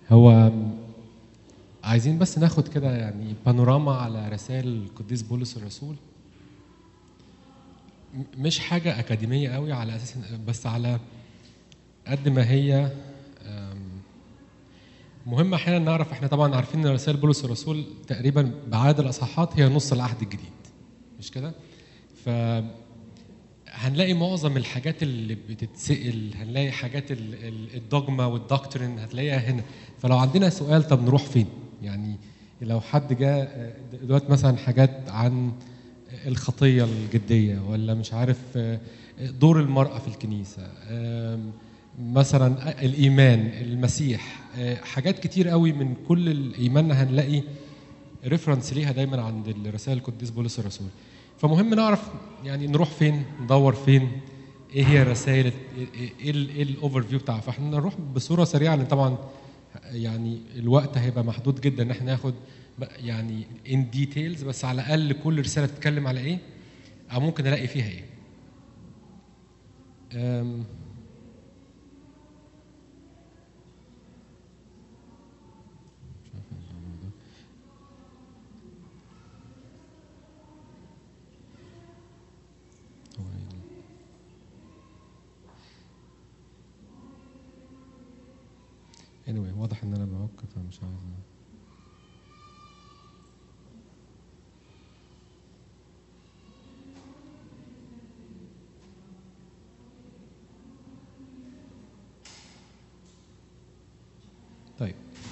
هو عايزين بس ناخد كده يعني بانوراما على رسائل القديس بولس الرسول م- مش حاجة أكاديمية قوي على أساس إن- بس على قد ما هي أم، مهم أحيانا نعرف إحنا طبعا عارفين إن رسائل بولس الرسول تقريبا بعدد الأصحاحات هي نص العهد الجديد مش كده؟ ف هنلاقي معظم الحاجات اللي بتتسأل هنلاقي حاجات ال- ال- الدogma والدكترين هتلاقيها هنا فلو عندنا سؤال طب نروح فين يعني لو حد جاء دلوقتي مثلا حاجات عن الخطية الجدية ولا مش عارف دور المرأة في الكنيسة آم، مثلا الإيمان المسيح آه، حاجات كتير قوي من كل الإيمان هنلاقي ريفرنس ليها دايما عند الرسائل القديس بولس الرسول فمهم نعرف يعني نروح فين ندور فين ايه هي الرسائل ايه ال- ايه الاوفر فيو بتاعها فاحنا نروح بصوره سريعه لان طبعا يعني الوقت هيبقى محدود جدا ان احنا ناخد بقى يعني ان ديتيلز بس على الاقل كل رساله بتتكلم على ايه او ممكن الاقي فيها ايه أم، مش عارف الموضوع ده. هو إيه؟ anyway واضح ان انا بعك فمش عايز طيب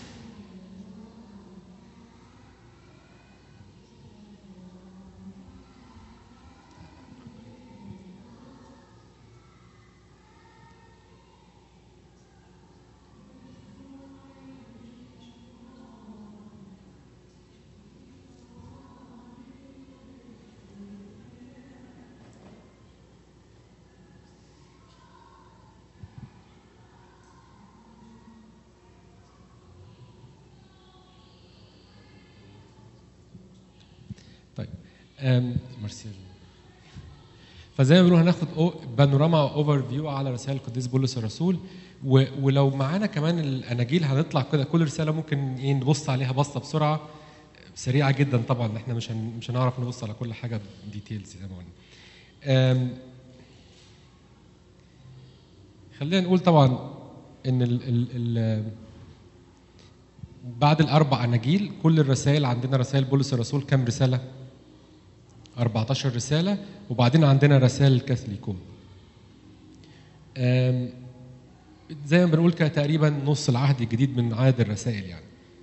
طيب أم ميرسي فزي ما بنقول هناخد أو- بانوراما اوفر فيو على رسائل القديس بولس الرسول و- ولو معانا كمان الاناجيل هنطلع كده كل رساله ممكن ايه نبص عليها بصه بسرعه سريعه جدا طبعا احنا مش هن مش هنعرف نبص على كل حاجه ديتيلز زي ما قلنا أم، خلينا نقول طبعا ان ال ال ال بعد الاربع اناجيل كل الرسائل عندنا رسائل بولس الرسول كام رساله 14 رساله وبعدين عندنا رسائل الكاثوليكون أم، زي ما بنقول كده تقريبا نص العهد الجديد من عدد الرسائل يعني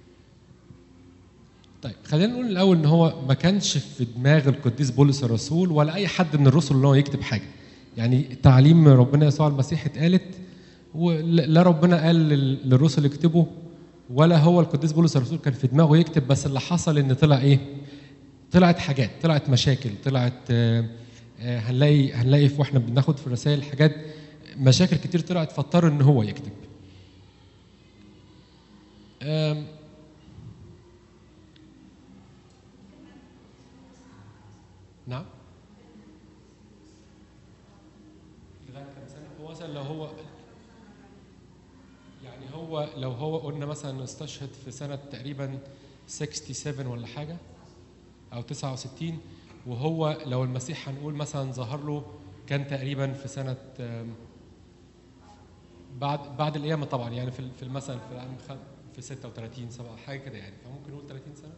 طيب خلينا نقول الاول ان هو ما كانش في دماغ القديس بولس الرسول ولا اي حد من الرسل ان هو يكتب حاجه يعني تعليم ربنا يسوع المسيح اتقالت ولا ربنا قال لل- للرسل يكتبوا ولا هو القديس بولس الرسول كان في دماغه يكتب بس اللي حصل ان طلع ايه طلعت حاجات طلعت مشاكل طلعت آه، آه، هنلاقي هنلاقي في- واحنا بناخد في الرسائل حاجات مشاكل كتير طلعت فاضطر ان هو يكتب آم، نعم لغايه كام سنه هو مثلا لو هو يعني هو لو هو قلنا مثلا استشهد في سنه تقريبا 67 ولا حاجه او 69 وهو لو المسيح هنقول مثلا ظهر له كان تقريبا في سنه آم، بعد بعد القيامه طبعا يعني في في مثلا في العام خم- في 36 7 حاجه كده يعني فممكن نقول 30 سنه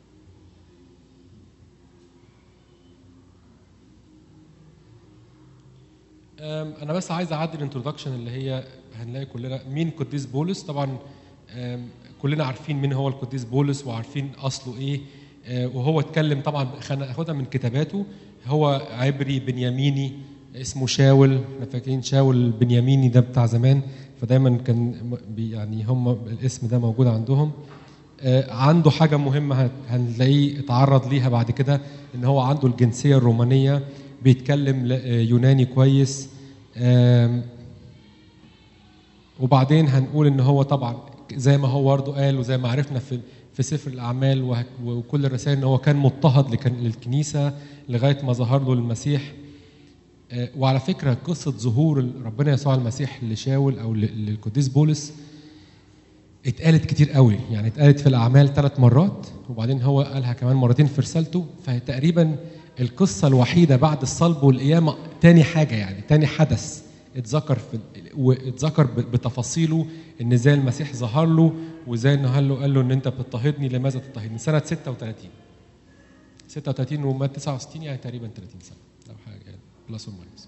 أم، انا بس عايز اعدي الانترودكشن اللي هي هنلاقي كلنا مين قديس بولس طبعا أم، كلنا عارفين مين هو القديس بولس وعارفين اصله ايه أه، وهو اتكلم طبعا هناخدها من كتاباته هو عبري بنياميني اسمه شاول احنا فاكرين شاول بنياميني ده بتاع زمان فدايما كان م- بي- يعني هم الاسم ده موجود عندهم آه، عنده حاجة مهمة هت- هنلاقيه اتعرض ليها بعد كده ان هو عنده الجنسية الرومانية بيتكلم ل- آه، يوناني كويس آم، وبعدين هنقول ان هو طبعا زي ما هو برضه قال وزي ما عرفنا في في سفر الاعمال وه- وكل الرسائل ان هو كان مضطهد لكن- للكنيسه لغايه ما ظهر له المسيح آه، وعلى فكره قصه ظهور ربنا يسوع المسيح لشاول او ل- للقديس بولس اتقالت كتير قوي يعني اتقالت في الاعمال ثلاث مرات وبعدين هو قالها كمان مرتين في رسالته فتقريبا القصه الوحيده بعد الصلب والقيامه تاني حاجه يعني تاني حدث اتذكر في واتذكر ب- بتفاصيله ان ازاي المسيح ظهر له وازاي انه قال له قال له ان انت بتضطهدني لماذا تضطهدني سنه 36 36 ومات 69 يعني تقريبا 30 سنه او حاجه يعني بلس اور ماينس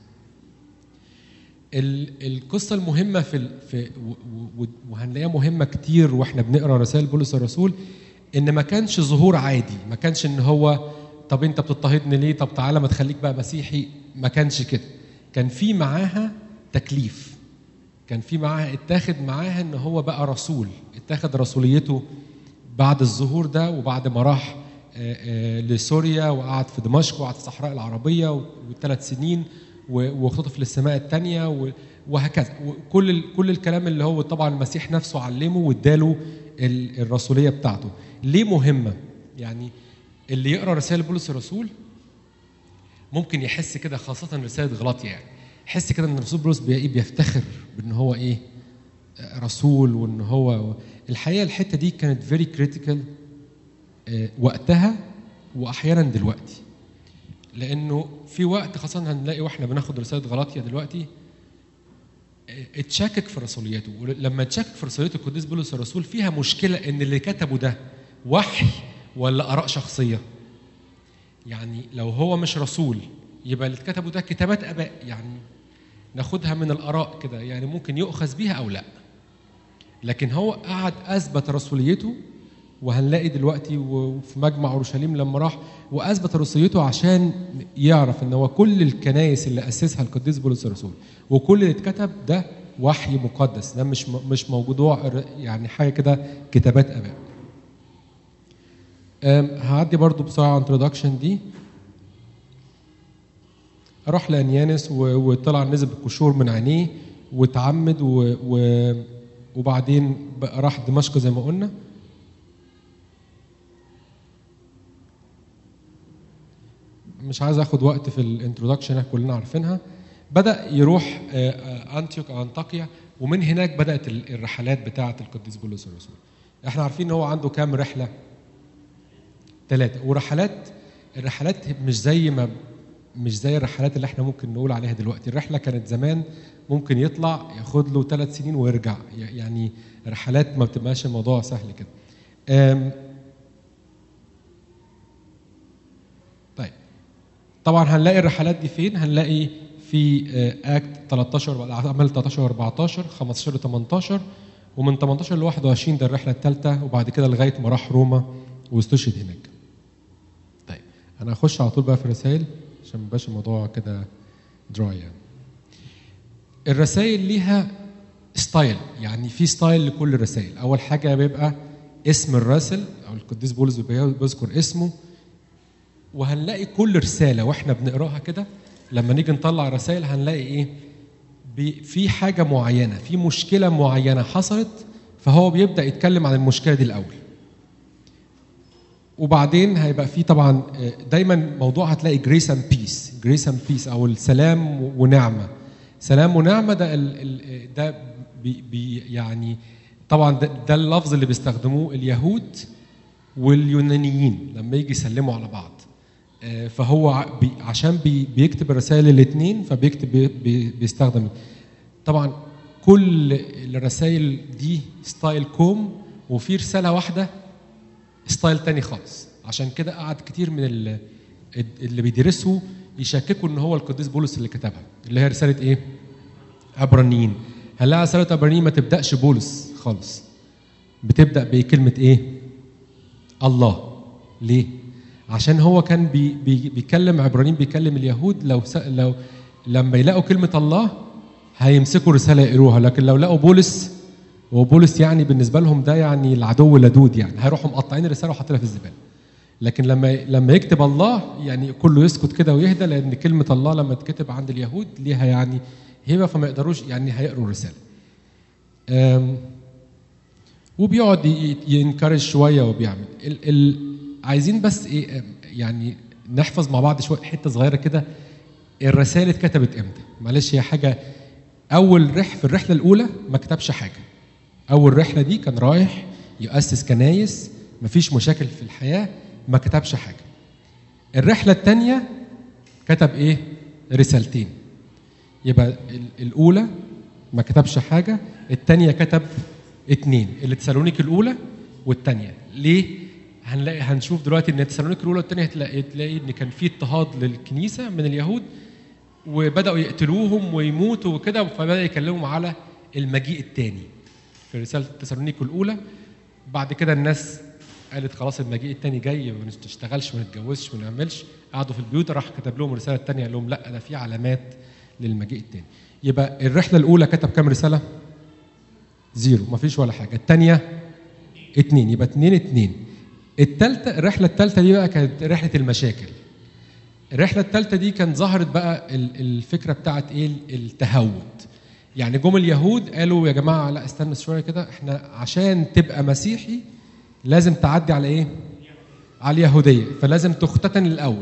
ال- القصه المهمه في ال- في و- و- وهنلاقيها مهمه كتير واحنا بنقرا رسائل بولس الرسول ان ما كانش ظهور عادي ما كانش ان هو طب انت بتضطهدني ليه طب تعالى ما تخليك بقى مسيحي ما كانش كده كان في معاها تكليف كان في معاها اتاخد معاها ان هو بقى رسول اتاخد رسوليته بعد الظهور ده وبعد ما راح آه، آه، لسوريا وقعد في دمشق وقعد في الصحراء العربيه وثلاث سنين و- واختطف للسماء الثانيه وهكذا وكل ال- كل الكلام اللي هو طبعا المسيح نفسه علمه واداله ال- الرسوليه بتاعته ليه مهمه يعني اللي يقرا رسائل بولس الرسول ممكن يحس كده خاصه رساله غلاطيا يعني يحس كده ان الرسول بولس بي- إيه بيفتخر بان هو ايه رسول وان هو الحقيقه الحته دي كانت فيري كريتيكال وقتها واحيانا دلوقتي لانه في وقت خاصه هنلاقي واحنا بناخد رساله غلاطيا دلوقتي آه، اتشكك في رسوليته ولما اتشكك في رسوليته القديس بولس الرسول فيها مشكله ان اللي كتبه ده وحي ولا اراء شخصيه يعني لو هو مش رسول يبقى اللي اتكتبوا ده كتابات اباء يعني ناخدها من الاراء كده يعني ممكن يؤخذ بيها او لا لكن هو قعد اثبت رسوليته وهنلاقي دلوقتي وفي مجمع اورشليم لما راح واثبت رسوليته عشان يعرف ان هو كل الكنائس اللي اسسها القديس بولس الرسول وكل اللي اتكتب ده وحي مقدس ده مش مش موضوع يعني حاجه كده كتابات اباء أم، هعدي برضو بسرعه على الانترودكشن دي راح لانيانس و- وطلع نزل القشور من عينيه واتعمد و... و... وبعدين بقى راح دمشق زي ما قلنا مش عايز اخد وقت في الانترودكشن كلنا عارفينها بدا يروح آه، آه، انتيوك او انطاكيا ومن هناك بدات ال- الرحلات بتاعه القديس بولس الرسول احنا عارفين ان هو عنده كام رحله ثلاثه ورحلات الرحلات مش زي ما مش زي الرحلات اللي احنا ممكن نقول عليها دلوقتي الرحله كانت زمان ممكن يطلع ياخد له ثلاث سنين ويرجع يعني رحلات ما بتبقاش الموضوع سهل كده آم، طيب طبعا هنلاقي الرحلات دي فين هنلاقي في اكت 13 ولا اعمال 13 14 15 ل 18 ومن 18 ل 21 ده الرحله الثالثه وبعد كده لغايه ما راح روما واستشهد هناك طيب انا هخش على طول بقى في الرسائل عشان ما يبقاش الموضوع كده دراي يعني الرسائل ليها ستايل يعني في ستايل لكل الرسائل اول حاجه بيبقى اسم الراسل او القديس بولس بيبقى بيذكر اسمه وهنلاقي كل رساله واحنا بنقراها كده لما نيجي نطلع رسائل هنلاقي ايه بي في حاجه معينه في مشكله معينه حصلت فهو بيبدا يتكلم عن المشكله دي الاول وبعدين هيبقى في طبعا آه، دايما موضوع هتلاقي جريس اند بيس جريس اند بيس او السلام ونعمه سلام ونعمه ده ال ال ده بي بي يعني طبعا ده, ده اللفظ اللي بيستخدموه اليهود واليونانيين لما يجي يسلموا على بعض آه، فهو ع- بي عشان بي بيكتب الرسائل الاثنين فبيكتب بي بي بيستخدم طبعا كل الرسائل دي ستايل كوم وفي رساله واحده ستايل تاني خالص عشان كده قعد كتير من ال- اللي بيدرسوا يشككوا ان هو القديس بولس اللي كتبها اللي هي رساله ايه عبرانيين هنلاقي رساله عبرانيين ما تبداش بولس خالص بتبدا بكلمه ايه الله ليه عشان هو كان بي بي بيكلم عبرانيين بيكلم اليهود لو س... لو لما يلاقوا كلمه الله هيمسكوا رساله يقروها لكن لو لقوا بولس وبولس يعني بالنسبه لهم ده يعني العدو اللدود يعني هيروحوا مقطعين الرساله وحاطينها في الزباله لكن لما لما يكتب الله يعني كله يسكت كده ويهدى لان كلمه الله لما تكتب عند اليهود ليها يعني هبه فما يقدروش يعني هيقروا الرساله. أم، وبيقعد ي- ينكرج شويه وبيعمل ال ال عايزين بس ايه أم، يعني نحفظ مع بعض شويه حته صغيره كده الرسائل اتكتبت امتى؟ معلش هي حاجه اول رح في الرحله الاولى ما كتبش حاجه اول رحله دي كان رايح يؤسس كنايس مفيش مشاكل في الحياه ما كتبش حاجه الرحله الثانيه كتب ايه رسالتين يبقى ال- الاولى ما كتبش حاجه الثانيه كتب اتنين اللي تسالونيك الاولى والثانيه ليه هنلاقي هنشوف دلوقتي ان تسالونيك الاولى والثانيه هتلاقي تلاقي ان كان في اضطهاد للكنيسه من اليهود وبداوا يقتلوهم ويموتوا وكده فبدا يكلمهم على المجيء الثاني في رساله تسالونيك الاولى بعد كده الناس قالت خلاص المجيء الثاني جاي ما نشتغلش ما نتجوزش ما نعملش قعدوا في البيوت راح كتب لهم الرساله الثانيه قال لهم لا ده في علامات للمجيء الثاني يبقى الرحله الاولى كتب كام رساله؟ زيرو ما فيش ولا حاجه الثانيه اتنين يبقى اتنين اتنين التالتة الرحلة التالتة دي بقى كانت رحلة المشاكل الرحلة التالتة دي كان ظهرت بقى ال- الفكرة بتاعت ايه التهود يعني جم اليهود قالوا يا جماعة لا استنى شوية كده احنا عشان تبقى مسيحي لازم تعدي على ايه على اليهودية فلازم تختتن الأول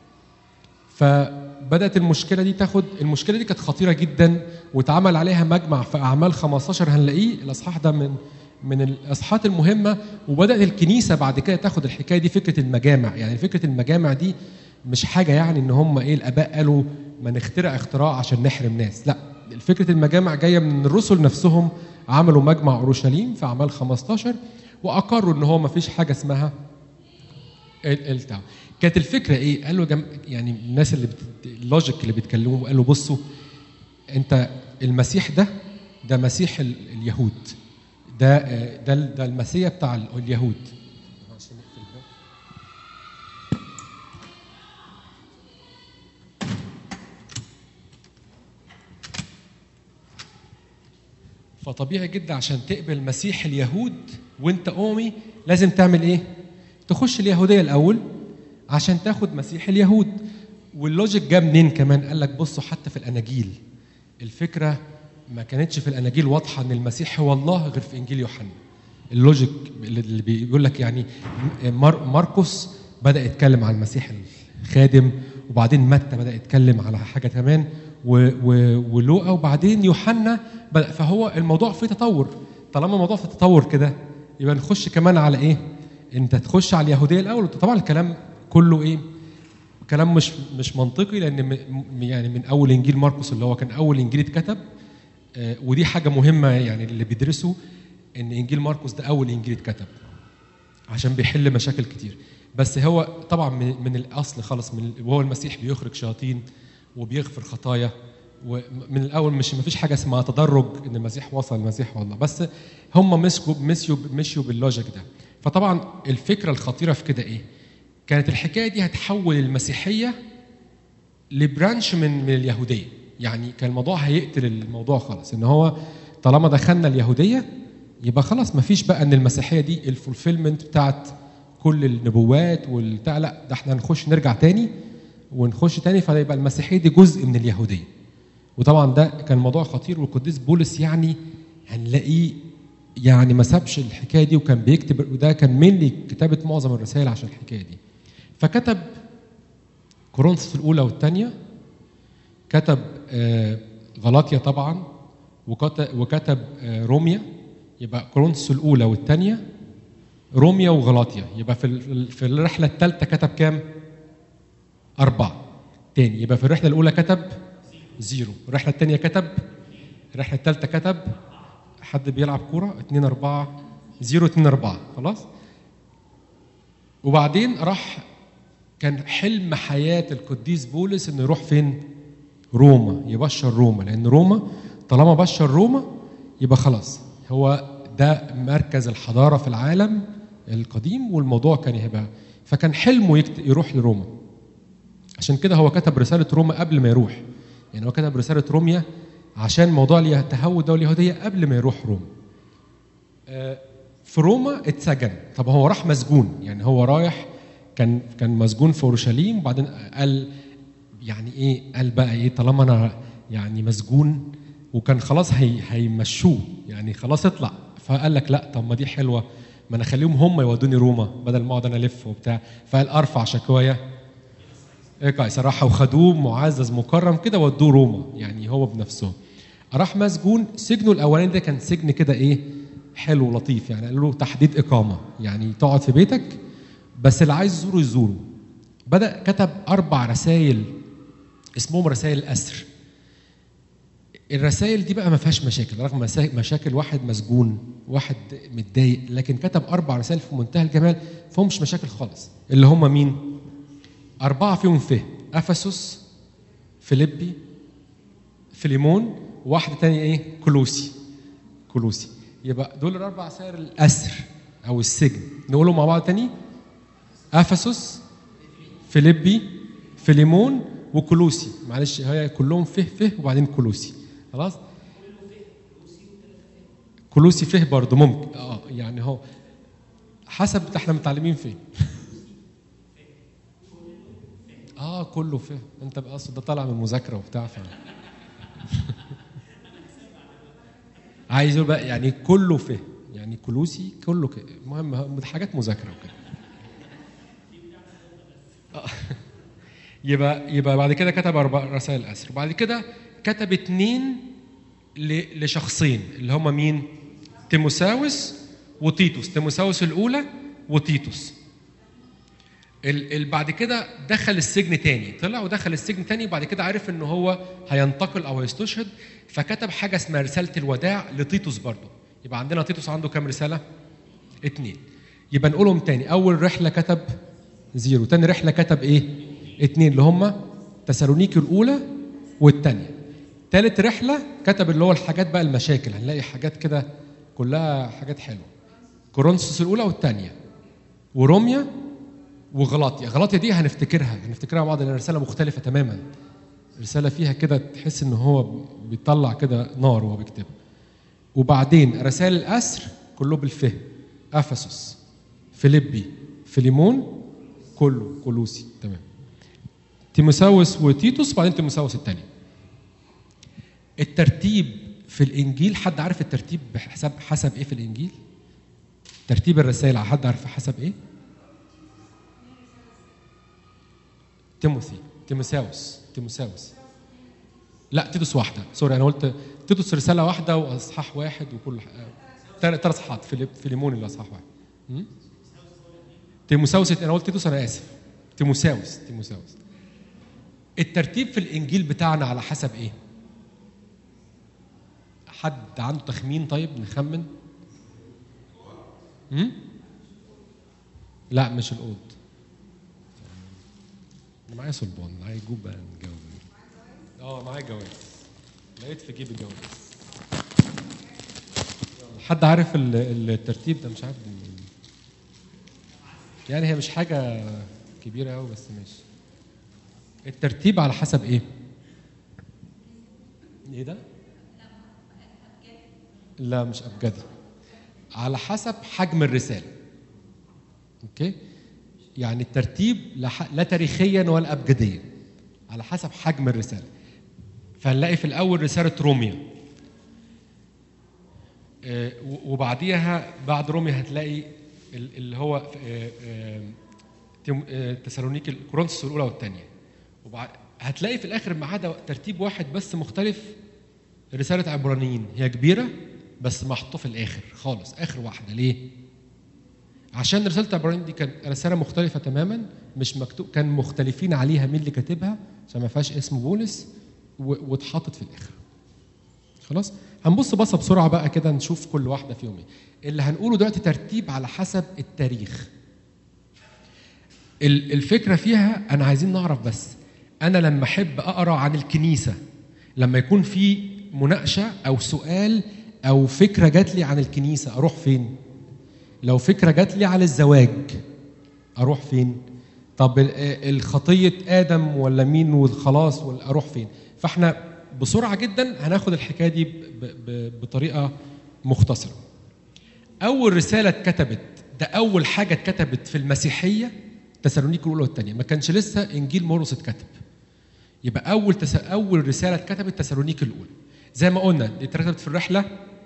فبدات المشكله دي تاخد المشكله دي كانت خطيره جدا واتعمل عليها مجمع في اعمال 15 هنلاقيه الاصحاح ده من من الاصحاحات المهمه وبدات الكنيسه بعد كده تاخد الحكايه دي فكره المجامع يعني فكره المجامع دي مش حاجه يعني ان هم ايه الاباء قالوا ما نخترع اختراع عشان نحرم ناس لا فكره المجامع جايه من الرسل نفسهم عملوا مجمع اورشليم في اعمال 15 واقروا ان هو ما فيش حاجه اسمها ال- التعب كانت الفكره ايه؟ قالوا جم... يعني الناس اللي بت... اللوجيك اللي بيتكلموا قالوا بصوا انت المسيح ده ده مسيح ال... اليهود ده آه، ده ال- ده المسيح بتاع ال- اليهود عشان نقفل الباب. فطبيعي جدا عشان تقبل مسيح اليهود وانت امي لازم تعمل ايه؟ تخش اليهوديه الاول عشان تاخد مسيح اليهود واللوجيك جه منين كمان؟ قال لك بصوا حتى في الاناجيل الفكره ما كانتش في الاناجيل واضحه ان المسيح هو الله غير في انجيل يوحنا اللوجيك اللي بيقول لك يعني مار ماركوس بدا يتكلم عن المسيح الخادم وبعدين متى بدا يتكلم على حاجه كمان و- و- ولوقا وبعدين يوحنا بدا فهو الموضوع فيه تطور طالما الموضوع في تطور كده يبقى نخش كمان على ايه؟ انت تخش على اليهوديه الاول طبعا الكلام كله ايه؟ كلام مش مش منطقي لان م- م- يعني من اول انجيل مرقس اللي هو كان اول انجيل اتكتب آه، ودي حاجه مهمه يعني اللي بيدرسوا ان انجيل مرقس ده اول انجيل اتكتب عشان بيحل مشاكل كتير بس هو طبعا من, من الاصل خالص من وهو المسيح بيخرج شياطين وبيغفر خطايا ومن الاول مش ما فيش حاجه اسمها تدرج ان المسيح وصل المسيح والله بس هم مسكوا مشيوا مشيوا باللوجيك ده فطبعا الفكره الخطيره في كده ايه؟ كانت الحكايه دي هتحول المسيحيه لبرانش من من اليهوديه يعني كان الموضوع هيقتل الموضوع خالص ان هو طالما دخلنا اليهوديه يبقى خلاص ما فيش بقى ان المسيحيه دي الفولفيلمنت بتاعت كل النبوات والبتاع لا ده احنا هنخش نرجع تاني ونخش تاني فيبقى المسيحيه دي جزء من اليهوديه وطبعا ده كان موضوع خطير والقديس بولس يعني هنلاقيه يعني ما سابش الحكايه دي وكان بيكتب وده كان مين كتابه معظم الرسائل عشان الحكايه دي فكتب كورنثوس الاولى والثانيه كتب آه، غلاطيا طبعا وكت- وكتب آه، روميا يبقى كورنثوس الاولى والثانيه روميا وغلاطيا يبقى في ال- في الرحله الثالثه كتب كام؟ أربعة تاني يبقى في الرحلة الأولى كتب زيرو الرحلة الثانية كتب الرحلة الثالثة كتب حد بيلعب كورة اتنين أربعة زيرو اتنين أربعة خلاص وبعدين راح كان حلم حياة القديس بولس إنه يروح فين؟ روما يبشر روما لأن روما طالما بشر روما يبقى خلاص هو ده مركز الحضارة في العالم القديم والموضوع كان هيبقى فكان حلمه يكت- يروح لروما عشان كده هو كتب رسالة روما قبل ما يروح يعني هو كتب رسالة روميا عشان موضوع التهود ده واليهودية قبل ما يروح روما آه، في روما اتسجن طب هو راح مسجون يعني هو رايح كان كان مسجون في اورشليم وبعدين قال يعني ايه قال بقى ايه طالما انا يعني مسجون وكان خلاص هي هيمشوه يعني خلاص اطلع فقال لك لا طب ما دي حلوه ما انا اخليهم هم يودوني روما بدل ما اقعد انا الف وبتاع فقال ارفع شكوايا ايه قيصر راحوا خدوه معزز مكرم كده ودوه روما يعني هو بنفسه راح مسجون سجنه الاولاني ده كان سجن كده ايه حلو لطيف يعني قالوا له تحديد اقامه يعني تقعد في بيتك بس اللي عايز يزوره يزوره بدا كتب اربع رسائل اسمهم رسائل الاسر الرسائل دي بقى ما فيهاش مشاكل رغم مسا- مشاكل واحد مسجون واحد متضايق لكن كتب اربع رسائل في منتهى الجمال فيهمش مشاكل خالص اللي هم مين اربعه فيهم فهم افسس فيليبي فيليمون واحده تانية ايه كلوسي كلوسي يبقى دول الاربع رسائل الاسر او السجن نقولهم مع بعض تاني افسس فيليبي فيليمون وكلوسي معلش هي كلهم فه فه وبعدين كلوسي خلاص كلوسي فه برضه ممكن اه يعني هو حسب احنا متعلمين فين اه كله فه انت بقى اصل ده طالع من مذاكره وبتاع ف عايز يقول بقى يعني كله فه يعني كلوسي كله كده المهم هم- حاجات مذاكره وكده يبقى يبقى بعد كده كتب اربع رسائل اسر وبعد كده كتب اتنين ل- لشخصين اللي هم مين تيموساوس وتيتوس تيموساوس الاولى وتيتوس ال ال بعد كده دخل السجن تاني طلع ودخل السجن تاني وبعد كده عرف ان هو هينتقل او هيستشهد فكتب حاجه اسمها رساله الوداع لتيتوس برضه يبقى عندنا تيتوس عنده كام رساله اتنين يبقى نقولهم تاني اول رحله كتب زيرو تاني رحله كتب ايه اتنين اللي هم تسالونيكي الاولى والتانيه تالت رحله كتب اللي هو الحاجات بقى المشاكل هنلاقي حاجات كده كلها حاجات حلوه كورنثوس الاولى والتانيه وروميا وغلاطيا غلاطيا دي هنفتكرها هنفتكرها مع بعض لان رساله مختلفه تماما رساله فيها كده تحس ان هو بيطلع كده نار وهو بيكتبها وبعدين رسائل الاسر كله بالفهم افسس فيليبي فيليمون كله كلوسي تمام تيموساوس وتيتوس بعدين تيموساوس الثاني الترتيب في الانجيل حد عارف الترتيب بحسب حسب ايه في الانجيل ترتيب الرسائل حد عارف حسب ايه تيموثي تيموساوس تيموساوس لا تيتوس واحده سوري انا قلت تيتوس رساله واحده واصحاح واحد وكل ثلاث اصحاحات فيليب فيليمون اللي اصحاح واحد م? تيموساوس انا قلت تيتوس انا اسف تيموساوس تيموساوس الترتيب في الانجيل بتاعنا على حسب ايه؟ حد عنده تخمين طيب نخمن؟ م? لا مش الأوض انا معايا صلبان معايا جوب بقى نجاوب اه معايا جواز لقيت في جيبي جواز حد عارف ال- الترتيب ده مش عارف ده منين. يعني هي مش حاجة كبيرة أوي بس ماشي الترتيب على حسب إيه؟ إيه ده؟ لا مش أبجدي على حسب حجم الرسالة أوكي؟ يعني الترتيب لا ح- لا تاريخيا ولا أبجديا على حسب حجم الرسالة فهنلاقي في الأول رسالة روميا آه، و- وبعديها بعد روميا هتلاقي ال- اللي هو آه، آه، تيم- آه، تسالونيكي كورنثوس الاولى والثانيه وبعد هتلاقي في الاخر ما عدا ترتيب واحد بس مختلف رساله عبرانيين هي كبيره بس محطوطه في الاخر خالص اخر واحده ليه؟ عشان رساله عبرانيين دي كانت رساله مختلفه تماما مش مكتوب كان مختلفين عليها مين اللي كاتبها عشان ما فيهاش اسم بولس و- واتحطت في الاخر خلاص هنبص بصه بسرعه بقى كده نشوف كل واحده فيهم ايه اللي هنقوله دلوقتي ترتيب على حسب التاريخ ال- الفكره فيها انا عايزين نعرف بس انا لما احب اقرا عن الكنيسه لما يكون في مناقشه او سؤال او فكره جات لي عن الكنيسه اروح فين لو فكره جات لي على الزواج اروح فين طب ال- الخطيه ادم ولا مين والخلاص ولا اروح فين فاحنا بسرعه جدا هناخد الحكايه دي ب- ب- بطريقه مختصره اول رساله اتكتبت ده اول حاجه اتكتبت في المسيحيه تسالونيك الاولى والثانيه ما كانش لسه انجيل مرقس اتكتب يبقى اول تس... اول رساله اتكتبت تسالونيك الاولى زي ما قلنا دي اتكتبت في الرحله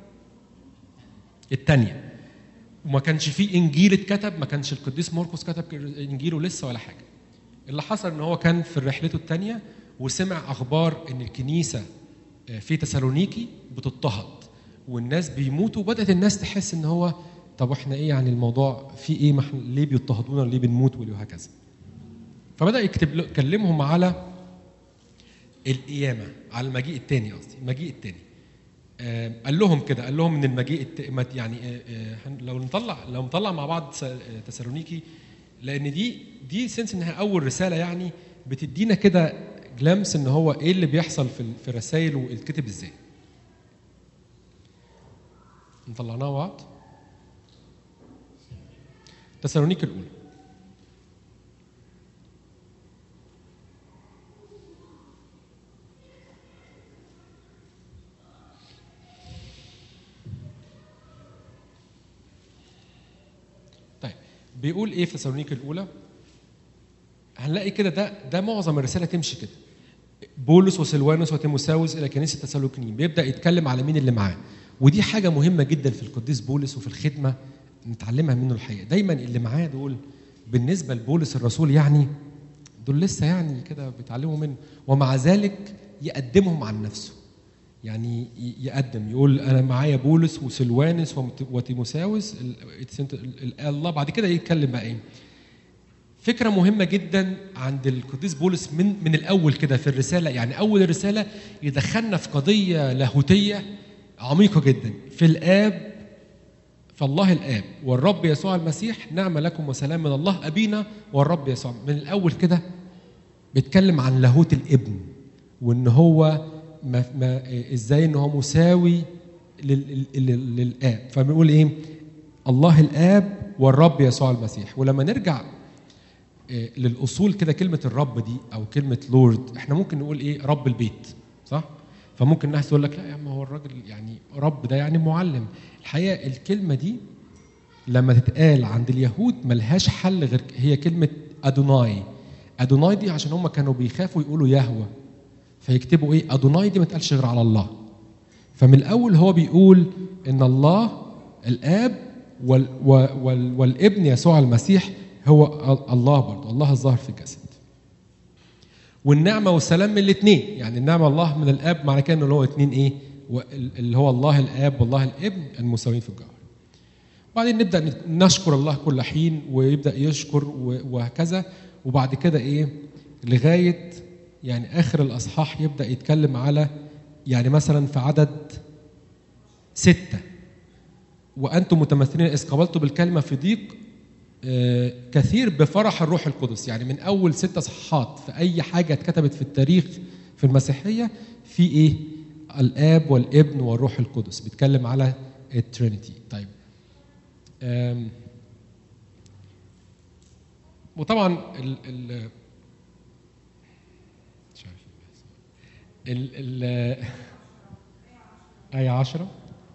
الثانيه وما كانش في انجيل اتكتب ما كانش القديس مرقس كتب انجيله لسه ولا حاجه اللي حصل ان هو كان في رحلته الثانيه وسمع اخبار ان الكنيسه في تسالونيكي بتضطهد والناس بيموتوا بدات الناس تحس ان هو طب احنا ايه يعني الموضوع في ايه ما احنا ليه بيضطهدونا ليه بنموت وهكذا فبدا يكتب له- يكلمهم على القيامه على المجيء الثاني قصدي المجيء الثاني آه، قال لهم كده قال لهم ان المجيء الت... ما- يعني آه، آه، هن- لو نطلع لو نطلع مع بعض س- آه، تسالونيكي لان دي دي سنس انها اول رساله يعني بتدينا كده جلامس ان هو ايه اللي بيحصل في ال- في الرسائل والكتب ازاي نطلعناها مع بعض تسالونيكي الاولى طيب بيقول ايه في تسالونيكي الاولى هنلاقي كده ده ده معظم الرساله تمشي كده بولس وسلوانوس وتيموساوس الى كنيسه تسالونيكيين بيبدا يتكلم على مين اللي معاه ودي حاجه مهمه جدا في القديس بولس وفي الخدمه نتعلمها منه الحقيقه دايما اللي معاه دول بالنسبه لبولس الرسول يعني دول لسه يعني كده بيتعلموا منه ومع ذلك يقدمهم عن نفسه يعني ي- يقدم يقول انا معايا بولس وسلوانس ومت- وتيموساوس ال- ال- ال- الله بعد كده يتكلم بقى ايه فكرة مهمة جدا عند القديس بولس من من الأول كده في الرسالة يعني أول الرسالة يدخلنا في قضية لاهوتية عميقة جدا في الآب فالله الآب والرب يسوع المسيح نعم لكم وسلام من الله أبينا والرب يسوع من الأول كده بيتكلم عن لاهوت الابن وان هو ما ما ازاي ان هو مساوي لل- لل- للاب فبنقول ايه الله الاب والرب يسوع المسيح ولما نرجع آه، للاصول كده كلمه الرب دي او كلمه لورد احنا ممكن نقول ايه رب البيت صح فممكن الناس تقول لك لا يا عم هو الراجل يعني رب ده يعني معلم الحقيقه الكلمه دي لما تتقال عند اليهود ملهاش حل غير هي كلمة أدوناي أدوناي دي عشان هم كانوا بيخافوا يقولوا يهوى فيكتبوا إيه أدوناي دي ما تقالش غير على الله فمن الأول هو بيقول إن الله الآب وال وال والابن يسوع المسيح هو الله برضه الله الظاهر في الجسد والنعمة والسلام من الاثنين يعني النعمة الله من الآب معنى كده إن هو اثنين إيه اللي هو الله الآب والله الابن المساويين في الجوهر وبعدين نبدا نشكر الله كل حين ويبدا يشكر و- وهكذا وبعد كده ايه لغايه يعني اخر الاصحاح يبدا يتكلم على يعني مثلا في عدد سته وانتم متمثلين اذ قبلتوا بالكلمه في ضيق آه، كثير بفرح الروح القدس يعني من اول ست اصحاحات في اي حاجه اتكتبت في التاريخ في المسيحيه في ايه الاب والابن والروح القدس بيتكلم على الترينيتي طيب آم، وطبعا ال ال مش عارف ال ال آية عشرة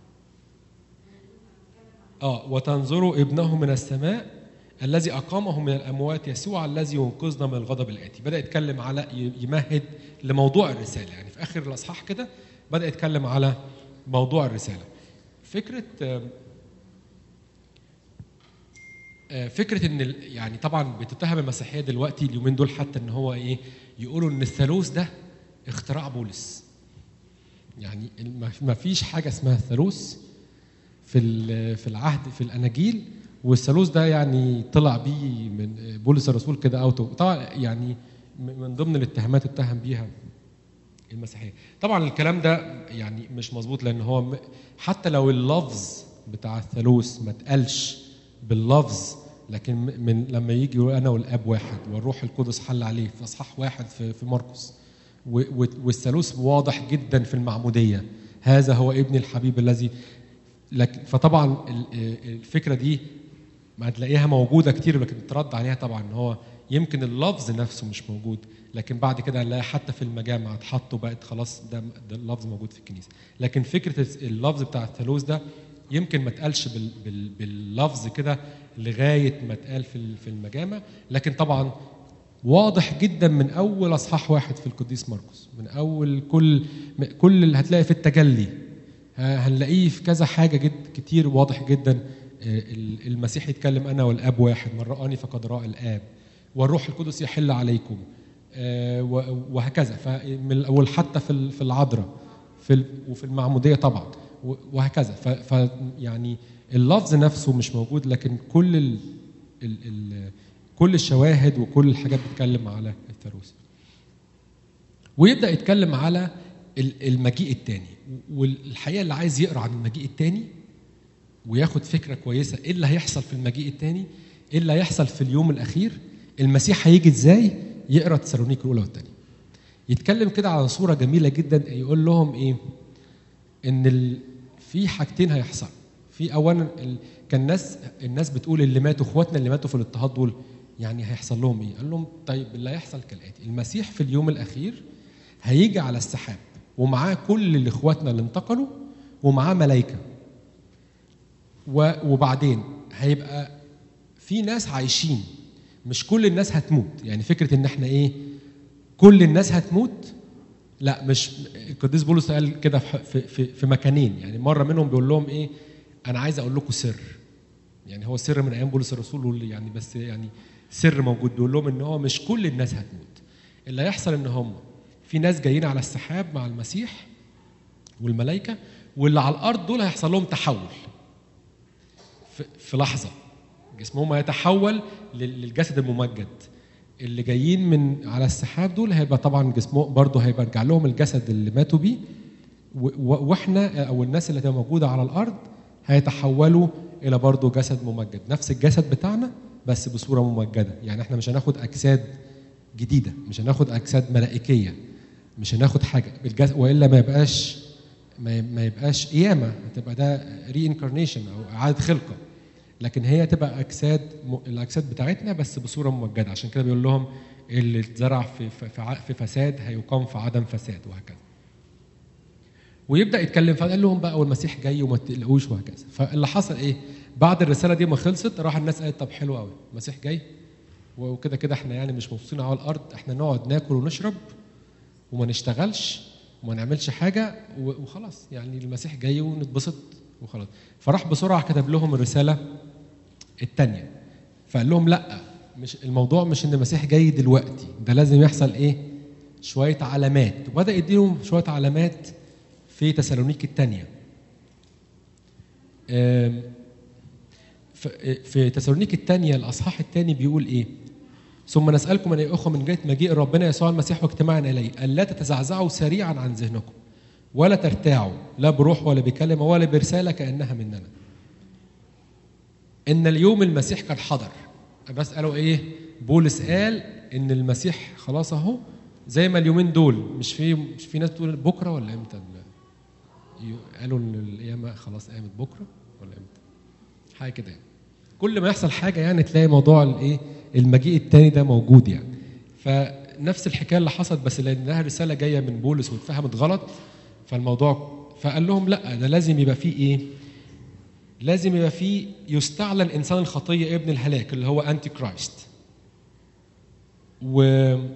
اه وتنظروا ابنه من السماء الذي أقامه من الأموات يسوع الذي ينقذنا من الغضب الآتي بدأ يتكلم على ي- يمهد لموضوع الرسالة يعني في آخر الأصحاح كده بدأ يتكلم على موضوع الرسالة فكرة آم، آه، فكره ان ال- يعني طبعا بتتهم المسيحيه دلوقتي اليومين دول حتى ان هو ايه يقولوا ان الثالوث ده اختراع بولس يعني ما- ما فيش حاجه اسمها الثالوث في ال- في العهد في الاناجيل والثالوث ده يعني طلع بيه من بولس الرسول كده اوتو طبعا يعني م- من ضمن الاتهامات اتهم بيها المسيحيه طبعا الكلام ده يعني مش مظبوط لان هو م- حتى لو اللفظ بتاع الثالوث ما اتقالش باللفظ لكن م- من لما يجي يقول انا والاب واحد والروح القدس حل عليه في اصحاح واحد في في مرقس و- و- والثالوث واضح جدا في المعموديه هذا هو ابن الحبيب الذي لكن فطبعا ال- الفكره دي ما هتلاقيها موجوده كتير لكن ترد عليها طبعا ان هو يمكن اللفظ نفسه مش موجود لكن بعد كده هنلاقي حتى في المجامع اتحطوا بقت خلاص ده ده اللفظ موجود في الكنيسه لكن فكره اللفظ بتاع الثالوث ده يمكن ما اتقالش بال بال باللفظ كده لغايه ما اتقال في ال- في المجامع لكن طبعا واضح جدا من اول اصحاح واحد في القديس مرقس من اول كل كل اللي هتلاقي في التجلي ه- هنلاقيه في كذا حاجه جد كتير واضح جدا آه، ال- المسيح يتكلم انا والاب واحد من رآني فقد رأى الاب والروح القدس يحل عليكم آه، و- وهكذا فمن الاول حتى في ال- في العذراء في ال- وفي المعموديه طبعا و- وهكذا ف, ف يعني اللفظ نفسه مش موجود لكن كل ال ال ال كل الشواهد وكل الحاجات بتتكلم على الثالوث ويبدا يتكلم على ال- المجيء الثاني والحقيقه اللي عايز يقرا عن المجيء الثاني وياخد فكره كويسه ايه اللي هيحصل في المجيء الثاني ايه اللي هيحصل في اليوم الاخير المسيح هيجي ازاي يقرا تسالونيك الاولى والثانيه يتكلم كده على صوره جميله جدا يقول لهم ايه ان ال... في حاجتين هيحصلوا في اولا ال... كان الناس الناس بتقول اللي ماتوا اخواتنا اللي ماتوا في الاضطهاد دول يعني هيحصل لهم ايه قال لهم طيب اللي هيحصل كالاتي المسيح في اليوم الاخير هيجي على السحاب ومعاه كل اللي اخواتنا اللي انتقلوا ومعاه ملائكه و... وبعدين هيبقى في ناس عايشين مش كل الناس هتموت يعني فكره ان احنا ايه كل الناس هتموت لا مش القديس بولس قال كده في, في, في, في مكانين يعني مره منهم بيقول لهم ايه انا عايز اقول لكم سر يعني هو سر من ايام بولس الرسول واللي يعني بس يعني سر موجود بيقول لهم ان هو مش كل الناس هتموت اللي هيحصل ان هم في ناس جايين على السحاب مع المسيح والملائكه واللي على الارض دول هيحصل لهم تحول في, في لحظه جسمهم هيتحول لل- للجسد الممجد اللي جايين من على السحاب دول هيبقى طبعا جسمهم برضه هيبقى يرجع لهم الجسد اللي ماتوا بيه و- و- واحنا او الناس اللي هتبقى موجوده على الارض هيتحولوا الى برضه جسد ممجد نفس الجسد بتاعنا بس بصوره ممجده يعني احنا مش هناخد اجساد جديده مش هناخد اجساد ملائكيه مش هناخد حاجه بالجسد والا ما يبقاش ما ما يبقاش قيامه هتبقى ده ري انكارنيشن او اعاده خلقه لكن هي تبقى اجساد م- الاجساد بتاعتنا بس بصوره ممجده عشان كده بيقول لهم اللي اتزرع في في في ع- في فساد هيقام في عدم فساد وهكذا ويبدا يتكلم فقال لهم بقى والمسيح جاي وما تقلقوش وهكذا فاللي حصل ايه بعد الرساله دي ما خلصت راح الناس قالت طب حلو قوي المسيح جاي وكده كده احنا يعني مش مبسوطين على الارض احنا نقعد ناكل ونشرب وما نشتغلش وما نعملش حاجه و- وخلاص يعني المسيح جاي ونتبسط وخلاص فراح بسرعه كتب لهم الرساله الثانيه فقال لهم لا مش الموضوع مش ان المسيح جاي دلوقتي ده لازم يحصل ايه شويه علامات وبدا يديهم شويه علامات في تسالونيك الثانيه آم، ف- في تسالونيك الثانيه الاصحاح الثاني بيقول ايه ثم نسالكم ان اخوه من جهه مجيء ربنا يسوع المسيح واجتماعنا اليه الا تتزعزعوا سريعا عن ذهنكم ولا ترتاعوا لا بروح ولا بكلمه ولا برساله كانها مننا ان اليوم المسيح قد حضر بس قالوا ايه بولس قال ان المسيح خلاص اهو زي ما اليومين دول مش في مش في ناس بتقول بكره ولا امتى ال- ي- قالوا ان القيامه خلاص قامت بكره ولا امتى حاجه كده يعني. كل ما يحصل حاجه يعني تلاقي موضوع الايه المجيء التاني ده موجود يعني فنفس الحكايه اللي حصلت بس لانها رساله جايه من بولس واتفهمت غلط فالموضوع فقال لهم لا ده لازم يبقى فيه ايه لازم يبقى فيه يستعلن انسان الخطيه ابن الهلاك اللي هو انتي كرايست و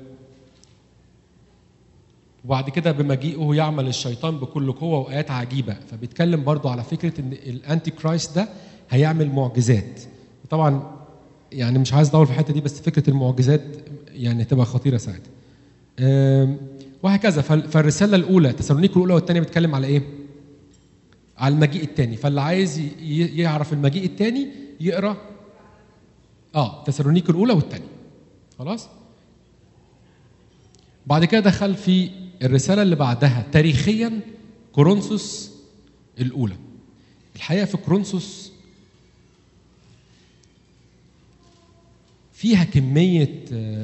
وبعد كده بمجيئه يعمل الشيطان بكل قوه وايات عجيبه فبيتكلم برضو على فكره ان الانتي كرايست ده هيعمل معجزات طبعا يعني مش عايز اطول في الحته دي بس فكره المعجزات يعني تبقى خطيره ساعتها أم، وهكذا فال- فالرساله الاولى تسالونيك الاولى والثانيه بتتكلم على ايه على المجيء الثاني فاللي عايز ي- ي- يعرف المجيء الثاني يقرا اه تسالونيك الاولى والثانيه خلاص بعد كده دخل في الرساله اللي بعدها تاريخيا كورنثوس الاولى الحقيقه في كورنثوس فيها كميه آه،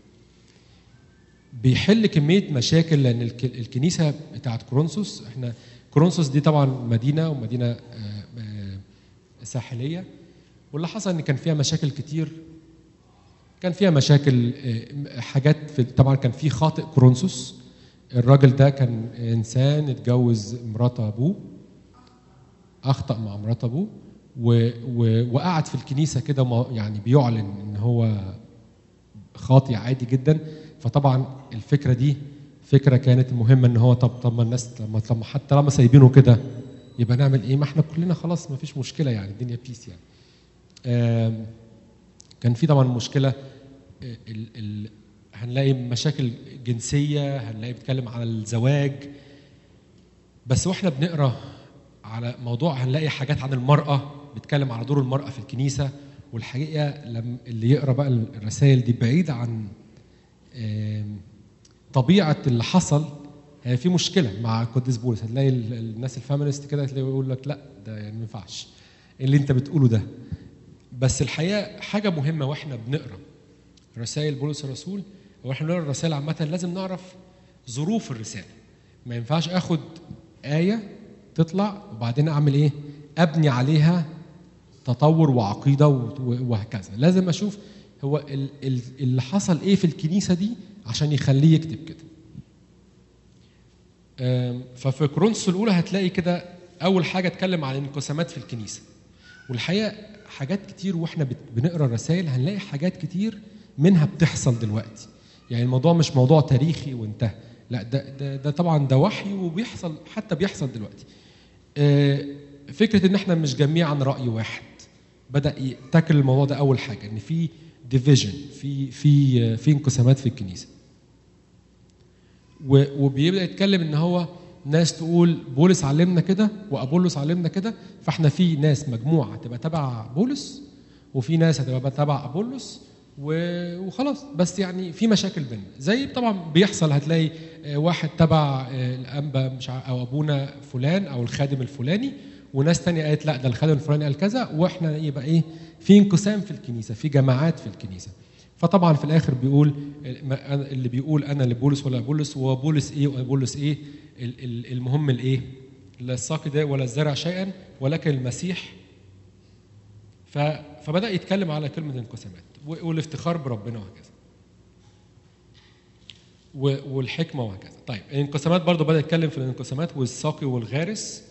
بيحل كميه مشاكل لان الك- الكنيسه بتاعت كورنثوس احنا كورنثوس دي طبعا مدينه ومدينه آه، آه، ساحليه واللي حصل ان كان فيها مشاكل كتير كان فيها مشاكل آه، حاجات في طبعا كان في خاطئ كورنثوس الراجل ده كان انسان اتجوز مرات ابوه اخطا مع مرات ابوه و- و- وقعد في الكنيسه كده ما- يعني بيعلن ان هو خاطئ عادي جدا فطبعا الفكره دي فكره كانت مهمه ان هو طب طب ما الناس لما طب حتى طالما سايبينه كده يبقى نعمل ايه؟ ما احنا كلنا خلاص ما فيش مشكله يعني الدنيا بيس يعني. آم، كان في طبعا مشكله آه، ال ال هنلاقي مشاكل جنسيه هنلاقي بيتكلم على الزواج بس واحنا بنقرا على موضوع هنلاقي حاجات عن المراه بيتكلم على دور المراه في الكنيسه والحقيقه لما اللي يقرا بقى الرسائل دي بعيد عن آم، طبيعه اللي حصل هي في مشكله مع القديس بولس هتلاقي ال- الناس الفامينست كده هتلاقي يقول لك لا ده يعني ما ينفعش إيه اللي انت بتقوله ده بس الحقيقه حاجه مهمه واحنا بنقرا رسائل بولس الرسول واحنا بنقرا الرسائل عامه لازم نعرف ظروف الرساله ما ينفعش اخد ايه تطلع وبعدين اعمل ايه ابني عليها تطور وعقيده و- و- وهكذا لازم اشوف هو ال- ال- اللي حصل ايه في الكنيسه دي عشان يخليه يكتب كده أم، ففي كورنثوس الاولى هتلاقي كده اول حاجه اتكلم عن الانقسامات في الكنيسه والحقيقه حاجات كتير واحنا بت- بنقرا الرسائل هنلاقي حاجات كتير منها بتحصل دلوقتي يعني الموضوع مش موضوع تاريخي وانتهى لا ده ده, ده طبعا ده وحي وبيحصل حتى بيحصل دلوقتي آه، فكره ان احنا مش جميعا راي واحد بدا يتاكل الموضوع ده اول حاجه ان في ديفيجن في في في انقسامات في الكنيسه و- وبيبدا يتكلم ان هو ناس تقول بولس علمنا كده وابولس علمنا كده فاحنا في ناس مجموعه تبقى تبع بولس وفي ناس هتبقى تبع ابولس و- وخلاص بس يعني في مشاكل بيننا زي طبعا بيحصل هتلاقي آه، واحد تبع آه، الانبا مش عارف- او ابونا فلان او الخادم الفلاني وناس تانية قالت لا ده الخادم الفلاني قال كذا واحنا يبقى ايه في انقسام في الكنيسه في جماعات في الكنيسه فطبعا في الاخر بيقول ما- أنا- اللي بيقول انا لبولس ولا بولس وبولس ايه وبولس ايه ال- ال- المهم الايه لا الساقي ده ولا الزرع شيئا ولكن المسيح ف- فبدا يتكلم على كلمه الانقسامات و- والافتخار بربنا وهكذا و- والحكمه وهكذا طيب الانقسامات برضو بدا يتكلم في الانقسامات والساقي والغارس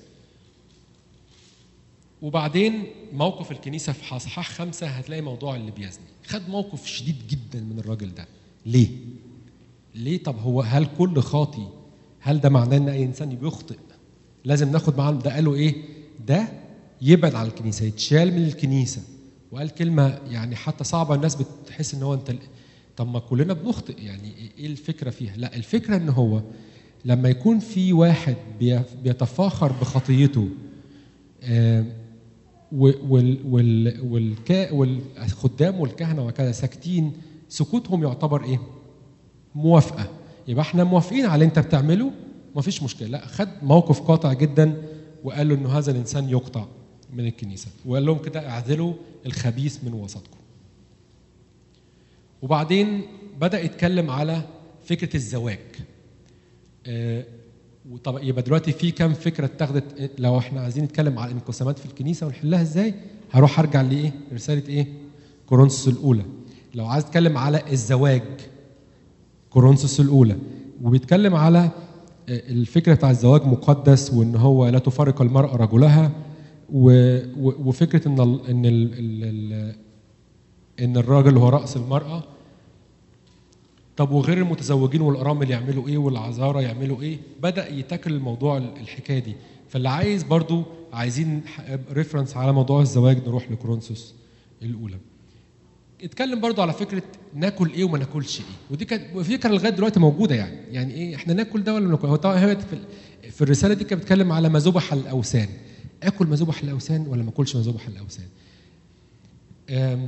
وبعدين موقف الكنيسه في اصحاح خمسه هتلاقي موضوع اللي بيزني خد موقف شديد جدا من الراجل ده ليه؟ ليه طب هو هل كل خاطي هل ده معناه ان اي انسان بيخطئ لازم ناخد معاه ده قالوا ايه؟ ده يبعد عن الكنيسه يتشال من الكنيسه وقال كلمه يعني حتى صعبه الناس بتحس ان هو انت طب ما كلنا بنخطئ يعني ايه الفكره فيها؟ لا الفكره ان هو لما يكون في واحد بي- بيتفاخر بخطيته آه، و- وال وال والكا والخدام والكهنه وكذا ساكتين سكوتهم يعتبر ايه؟ موافقه يبقى احنا موافقين على اللي انت بتعمله مفيش مشكله لا خد موقف قاطع جدا وقال له انه هذا الانسان يقطع من الكنيسه وقال لهم كده اعزلوا الخبيث من وسطكم وبعدين بدا يتكلم على فكره الزواج آه، وطب يبقى دلوقتي في كام فكره اتخذت لو احنا عايزين نتكلم على الانقسامات في الكنيسه ونحلها ازاي هروح ارجع لايه رساله ايه كورنثوس الاولى لو عايز اتكلم على الزواج كورنثوس الاولى وبيتكلم على آه، الفكره بتاع الزواج مقدس وان هو لا تفارق المراه رجلها و- و- وفكره ان ال ان ال ال ال ان الراجل هو راس المراه طب وغير المتزوجين والارامل يعملوا ايه والعذارى يعملوا ايه بدا يتاكل الموضوع الحكايه دي فاللي عايز برضو عايزين ريفرنس على موضوع الزواج نروح لكورنثوس الاولى اتكلم برضو على فكره ناكل ايه وما ناكلش ايه ودي كانت فكره لغايه دلوقتي موجوده يعني يعني ايه احنا ناكل ده ولا ما ناكل هو طبعا هي في, ال- في الرساله دي كانت بتتكلم على ما ذبح الاوثان اكل ما ذبح الاوثان ولا ما اكلش ما ذبح الاوثان أم،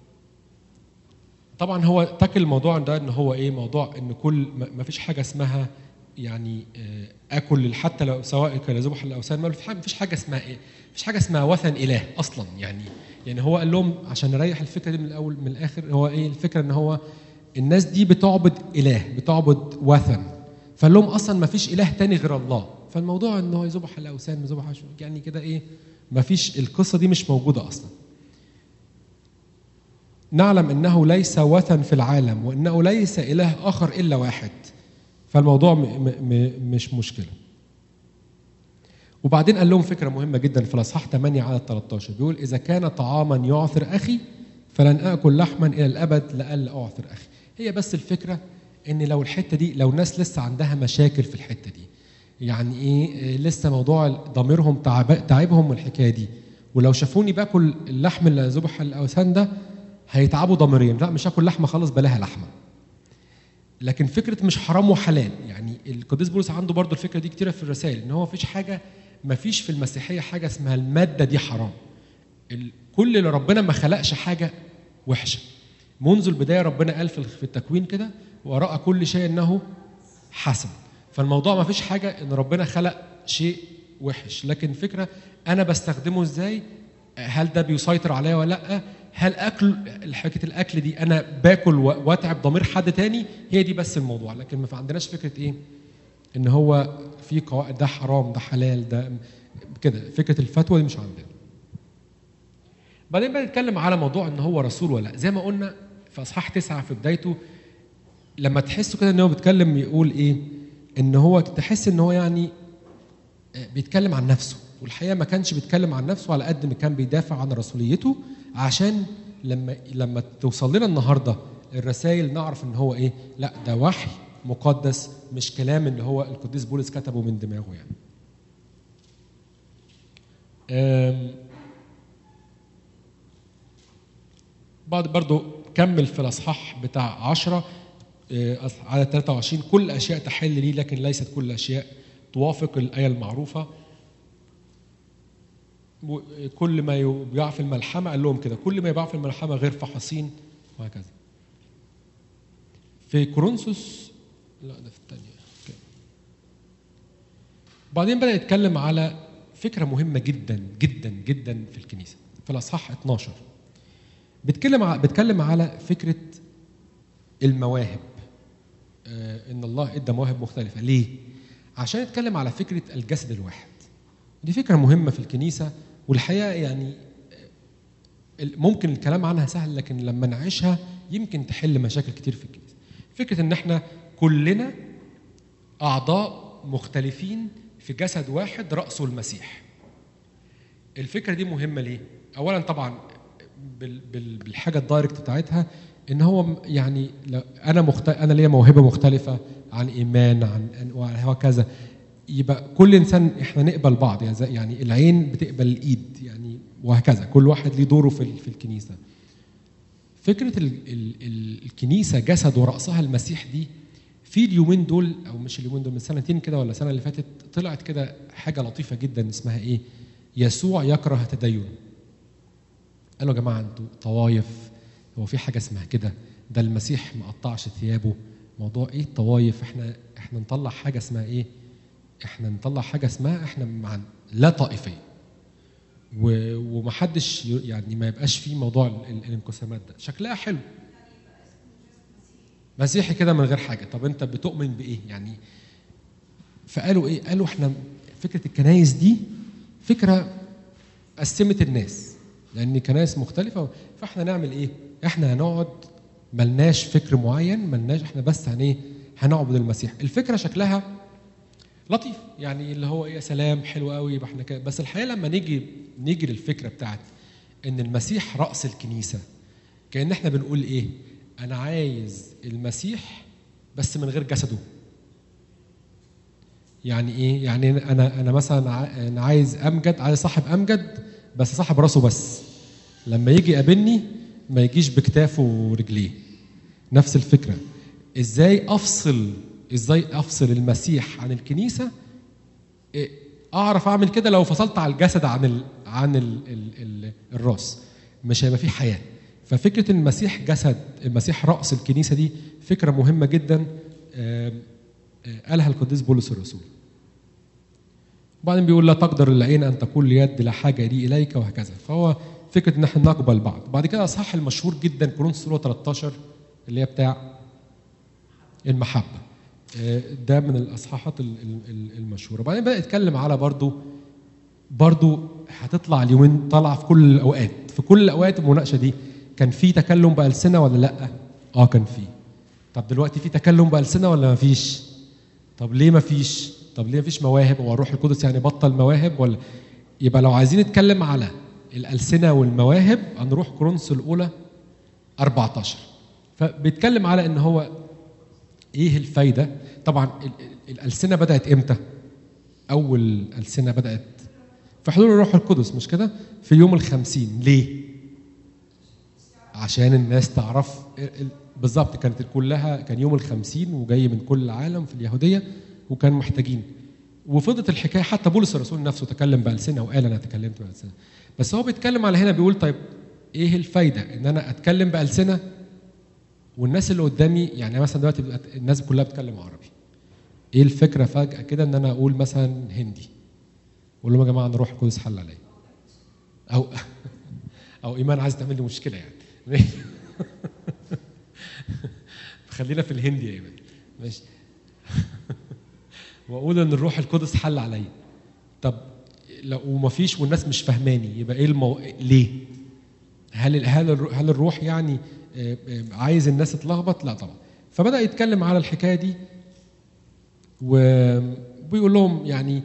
طبعا هو تاكل الموضوع ده ان هو ايه موضوع ان كل ما ما فيش حاجه اسمها يعني آه، اكل حتى لو سواء كان ذبح الاوثان ما في حاجه- ما فيش حاجه اسمها ايه مفيش حاجه اسمها وثن اله اصلا يعني يعني هو قال لهم عشان نريح الفكره دي من الاول من الاخر هو ايه الفكره ان هو الناس دي بتعبد اله بتعبد وثن فقال لهم اصلا ما فيش اله تاني غير الله فالموضوع ان هو يذبح الاوثان يذبح يعني كده ايه ما فيش القصه دي مش موجوده اصلا نعلم انه ليس وثن في العالم وانه ليس اله اخر الا واحد فالموضوع م م م مش مشكله وبعدين قال لهم فكره مهمه جدا في الاصحاح 8 على 13 بيقول اذا كان طعاما يعثر اخي فلن اكل لحما الى الابد لئلا اعثر اخي هي بس الفكره ان لو الحته دي لو الناس لسه عندها مشاكل في الحته دي يعني ايه إيه، لسه موضوع ضميرهم تعب تعبهم من الحكايه دي ولو شافوني باكل اللحم اللي ذبح الاوثان ده هيتعبوا ضميريا لا مش هاكل لحمه خالص بلاها لحمه لكن فكره مش حرام وحلال يعني القديس بولس عنده برضو الفكره دي كتيره في الرسائل ان هو مفيش حاجه مفيش في المسيحيه حاجه اسمها الماده دي حرام ال- كل اللي ربنا ما خلقش حاجه وحشه منذ البدايه ربنا قال في في التكوين كده وراء كل شيء انه حسن فالموضوع ما فيش حاجه ان ربنا خلق شيء وحش لكن فكره انا بستخدمه ازاي هل ده بيسيطر عليا ولا لا هل اكل حكايه الاكل دي انا باكل و- واتعب ضمير حد تاني هي دي بس الموضوع لكن ما عندناش فكره ايه ان هو في قواعد ده حرام ده حلال ده كده فكره الفتوى دي مش عندنا بعدين بقى نتكلم على موضوع ان هو رسول ولا لا زي ما قلنا في اصحاح تسعه في بدايته لما تحسوا كده ان هو بيتكلم يقول ايه ان هو تحس ان هو يعني آه، بيتكلم عن نفسه والحقيقه ما كانش بيتكلم عن نفسه على قد ما كان بيدافع عن رسوليته عشان لما لما توصل لنا النهارده الرسائل نعرف ان هو ايه لا ده وحي مقدس مش كلام اللي هو القديس بولس كتبه من دماغه يعني آم، بعد برضو كمل في الاصحاح بتاع 10 آه، على 23 كل اشياء تحل لي لكن ليست كل اشياء توافق الايه المعروفه و- كل ما يباع في الملحمه قال لهم كده كل ما يباع في الملحمه غير فحصين وهكذا في كورنثوس لا ده في الثانيه أوكي. بعدين بدا يتكلم على فكره مهمه جدا جدا جدا في الكنيسه في الاصحاح 12 بيتكلم ع- بيتكلم على فكره المواهب آه، ان الله ادى مواهب مختلفه ليه عشان يتكلم على فكره الجسد الواحد دي فكره مهمه في الكنيسه والحقيقه يعني آه، ال- ممكن الكلام عنها سهل لكن لما نعيشها يمكن تحل مشاكل كتير في الكنيسه فكره ان احنا كلنا اعضاء مختلفين في جسد واحد راسه المسيح الفكره دي مهمه ليه اولا طبعا بال- بال- بالحاجه الدايركت بتاعتها ان هو م- يعني لو انا مخت... انا ليا موهبه مختلفه عن ايمان عن عن- وهكذا يبقى كل انسان احنا نقبل بعض يعني زي- يعني العين بتقبل الايد يعني وهكذا كل واحد ليه دوره في ال- في الكنيسه فكره ال ال ال الكنيسه جسد وراسها المسيح دي في اليومين دول او مش اليومين دول من سنتين كده ولا السنه اللي فاتت طلعت كده حاجه لطيفه جدا اسمها ايه؟ يسوع يكره التدين. قالوا يا جماعه انتوا طوايف هو في حاجه اسمها كده ده المسيح ما قطعش ثيابه موضوع ايه الطوايف احنا احنا نطلع حاجه اسمها ايه؟ احنا نطلع حاجه اسمها احنا مع لا طائفيه. و- ومحدش ي- يعني ما يبقاش فيه موضوع ال- ال- الانقسامات ده شكلها حلو مسيحي كده من غير حاجه طب انت بتؤمن بايه يعني فقالوا ايه قالوا احنا فكره الكنايس دي فكره قسمت الناس لان كنايس مختلفه فاحنا نعمل ايه احنا هنقعد ملناش فكر معين ملناش احنا بس هن ايه هنعبد المسيح الفكره شكلها لطيف يعني اللي هو ايه يا سلام حلو قوي يبقى احنا كده بس الحقيقه لما نيجي نيجي للفكره بتاعت ان المسيح راس الكنيسه كان احنا بنقول ايه انا عايز المسيح بس من غير جسده يعني ايه يعني انا انا مثلا ع- انا عايز امجد عايز صاحب امجد بس صاحب راسه بس لما يجي يقابلني ما يجيش بكتافه ورجليه نفس الفكره ازاي افصل ازاي افصل المسيح عن الكنيسه إيه، اعرف اعمل كده لو فصلت على الجسد عن ال عن ال ال ال الراس مش هيبقى في حياه ففكره ان المسيح جسد المسيح راس الكنيسه دي فكره مهمه جدا آم، آه، قالها القديس بولس الرسول وبعدين بيقول لا تقدر العين ان تقول ليد لا حاجه لي اليك وهكذا فهو فكره ان احنا نقبل بعض بعد كده اصحاح المشهور جدا كورنثوس سوره 13 اللي هي بتاع المحبه آه، ده من الاصحاحات ال- ال- ال- المشهوره بعدين بدا يتكلم على برضو برضو هتطلع اليومين طالعه في كل الاوقات في كل الاوقات المناقشه دي كان في تكلم بالسنه ولا لا اه كان في طب دلوقتي في تكلم بالسنه ولا ما فيش طب ليه ما فيش طب ليه ما فيش مواهب هو الروح القدس يعني بطل مواهب ولا يبقى لو عايزين نتكلم على الالسنه والمواهب هنروح كورنثوس الاولى 14 فبيتكلم على ان هو ايه الفايده طبعا ال- ال- الالسنه بدات امتى اول السنه بدات في حضور الروح القدس مش كده في يوم الخمسين ليه عشان الناس تعرف ال- ال- بالظبط كانت كلها كان يوم الخمسين وجاي من كل العالم في اليهوديه وكان محتاجين وفضلت الحكايه حتى بولس الرسول نفسه تكلم بألسنة وقال انا تكلمت بألسنة بس هو بيتكلم على هنا بيقول طيب ايه الفايده ان انا اتكلم بألسنة والناس اللي قدامي يعني مثلا دلوقتي بقت الناس كلها بتتكلم عربي ايه الفكره فجاه كده ان انا اقول مثلا هندي اقول لهم يا جماعه انا روح القدس حل عليا او او ايمان عايز تعمل لي مشكله يعني خلينا في الهندي يا ايمان ماشي واقول ان الروح القدس حل عليا طب لو وما فيش والناس مش فاهماني يبقى ايه المو... ليه هل هل الر- هل الروح يعني آه، آه، عايز الناس تتلخبط لا طبعا فبدا يتكلم على الحكايه دي وبيقول لهم يعني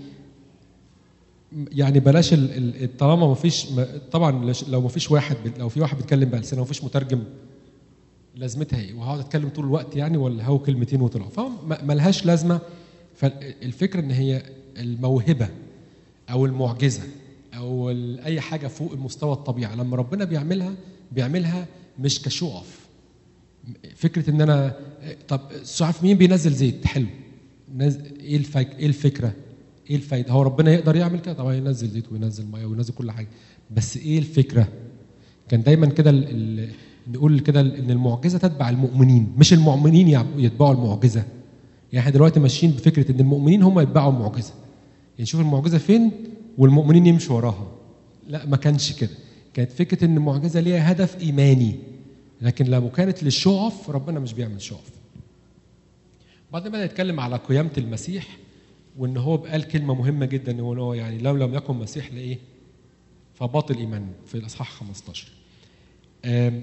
يعني بلاش ال- ال- طالما ما فيش طبعا لش- لو ما فيش واحد بي- لو في واحد بيتكلم بألسنة وما فيش مترجم لازمتها ايه؟ وهقعد اتكلم طول الوقت يعني ولا هو كلمتين وطلعوا فملهاش لازمه فالفكره ان هي الموهبه او المعجزه او ال- اي حاجه فوق المستوى الطبيعي لما ربنا بيعملها بيعملها مش كشو اوف فكره ان انا طب مش عارف مين بينزل زيت حلو نز... ايه الفك... ايه الفكره؟ ايه الفايده؟ هو ربنا يقدر يعمل كده طبعا ينزل زيت وينزل ميه وينزل كل حاجه بس ايه الفكره؟ كان دايما كده ال... ال... نقول كده ان المعجزه تتبع المؤمنين مش المؤمنين يع- يتبعوا المعجزه يعني احنا دلوقتي ماشيين بفكره ان المؤمنين هم يتبعوا المعجزه يعني شوف المعجزه فين والمؤمنين يمشوا وراها لا ما كانش كده كانت فكره ان المعجزه ليها هدف ايماني لكن لو كانت للشعف ربنا مش بيعمل شعف بعدين بدا يتكلم على قيامه المسيح وان هو قال كلمه مهمه جدا ان هو يعني لو لم يكن مسيح لايه فباطل ايمان في الاصحاح 15 آم،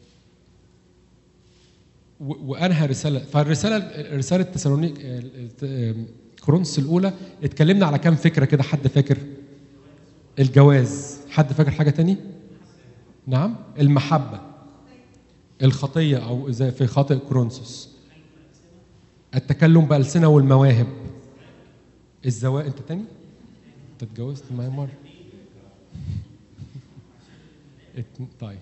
و- وانهى رساله فالرساله رساله تسالونيك آه، آه، كورنثوس الاولى اتكلمنا على كام فكره كده حد فاكر الجواز حد فاكر حاجه تاني نعم المحبه الخطيه او زي في خاطئ كورنثوس التكلم بالسنه والمواهب الزواج انت تاني انت اتجوزت معايا مره اتن- طيب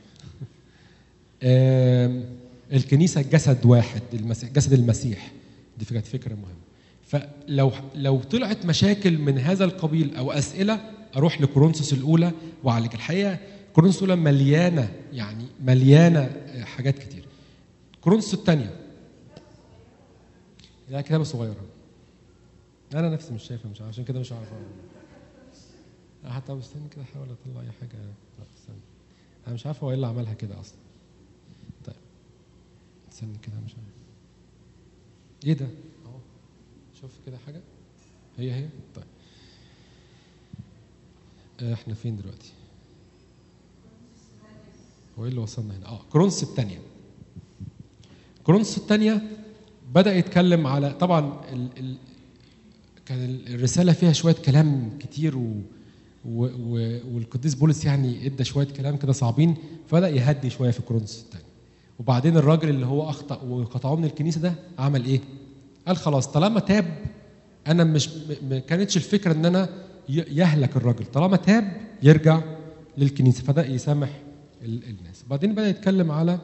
آم، الكنيسه جسد واحد المسيح جسد المسيح دي كانت فكره مهمه فلو لو طلعت مشاكل من هذا القبيل او اسئله اروح لكورنثوس الاولى واعالج الحقيقه كورنثوس الاولى مليانه يعني مليانه آه، حاجات كتير كورنثوس الثانيه لا كتابه صغيره انا نفسي مش شايفها مش عارف- عشان كده مش عارف أقرأ. حتى استنى كده احاول اطلع اي حاجه لا استنى انا مش عارف هو ايه اللي عملها كده اصلا طيب استنى كده مش عارف ايه ده اهو شوف كده حاجه هي هي طيب آه، احنا فين دلوقتي هو ايه اللي وصلنا هنا اه كرونس الثانيه كرونس الثانيه بدا يتكلم على طبعا ال ال كان الرساله فيها شويه كلام كتير و و و والقديس بولس يعني ادى شويه كلام كده صعبين فبدا يهدي شويه في كورنثوس الثاني وبعدين الراجل اللي هو اخطا وقطعوه من الكنيسه ده عمل ايه؟ قال خلاص طالما تاب انا مش م- ما كانتش الفكره ان انا ي- يهلك الراجل طالما تاب يرجع للكنيسه فبدا يسامح ال- الناس وبعدين بدا يتكلم على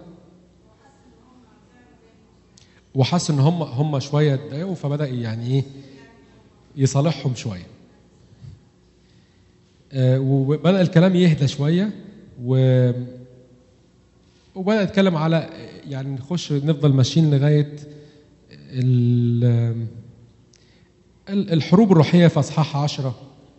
وحس ان هم هم شويه اتضايقوا فبدا يعني ايه يصالحهم شويه آه، وبدا الكلام يهدى شويه و وبدا يتكلم على يعني نخش نفضل ماشيين لغايه ال- ال- الحروب الروحيه في اصحاح عشرة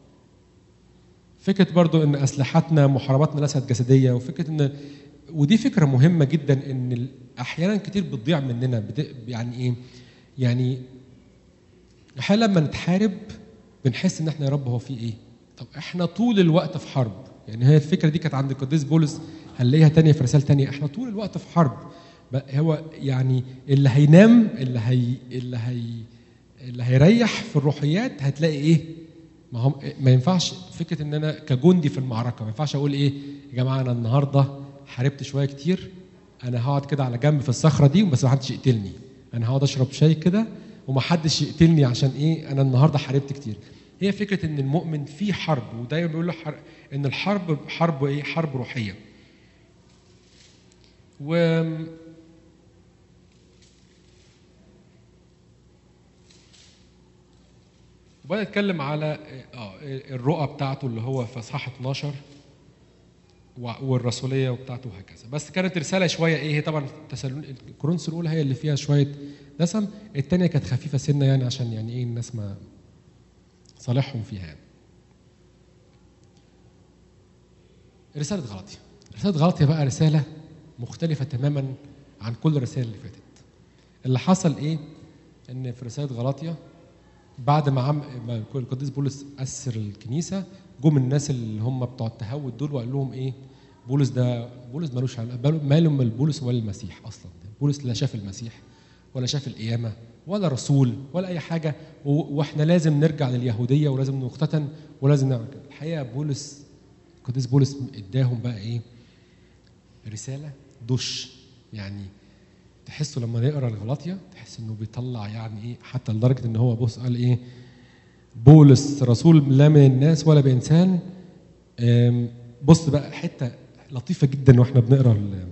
فكره برضو ان اسلحتنا محارباتنا ليست جسديه وفكره ان ودي فكره مهمه جدا ان ال- احيانا كتير بتضيع مننا بت- يعني ايه يعني احيانا لما نتحارب بنحس ان احنا يا رب هو في ايه طب احنا طول الوقت في حرب يعني هي الفكره دي كانت عند القديس بولس هنلاقيها تانية في رسائل تانية احنا طول الوقت في حرب بقى هو يعني اللي هينام اللي هي اللي هي اللي هيريح في الروحيات هتلاقي ايه ما هم ما ينفعش فكره ان انا كجندي في المعركه ما ينفعش اقول ايه يا جماعه انا النهارده حاربت شويه كتير انا هقعد كده على جنب في الصخره دي بس ما حدش يقتلني انا هقعد اشرب شاي كده ومحدش يقتلني عشان ايه انا النهارده حاربت كتير هي فكره ان المؤمن في حرب ودايما بيقول له حر... ان الحرب حرب ايه حرب روحيه و وبدا يتكلم على اه الرؤى بتاعته اللي هو في اصحاح 12 و- والرسوليه بتاعته وهكذا بس كانت رساله شويه ايه هي طبعا تسالون الكورنثوس الاولى هي اللي فيها شويه دسم الثانيه كانت خفيفه سنه يعني عشان يعني ايه الناس ما صالحهم فيها يعني. رساله غلطيه رساله غلطيه بقى رساله مختلفه تماما عن كل الرسائل اللي فاتت اللي حصل ايه ان في رساله غلاطيا بعد ما عم ما القديس بولس اسر الكنيسه جم الناس اللي هم بتوع التهود دول وقال لهم ايه بولس ده بولس ملوش علاقة- باله- ماله من بولس ولا المسيح اصلا بولس لا شاف المسيح ولا شاف القيامه ولا رسول ولا اي حاجه و- واحنا لازم نرجع لليهوديه ولازم نختتن ولازم نعمل كده الحقيقه بولس القديس بولس اداهم بقى ايه رساله دش يعني تحسوا لما نقرا الغلاطيا تحس انه بيطلع يعني ايه حتى لدرجه ان هو بص قال ايه بولس رسول لا من الناس ولا بانسان أم، بص بقى حته لطيفه جدا واحنا بنقرا ال-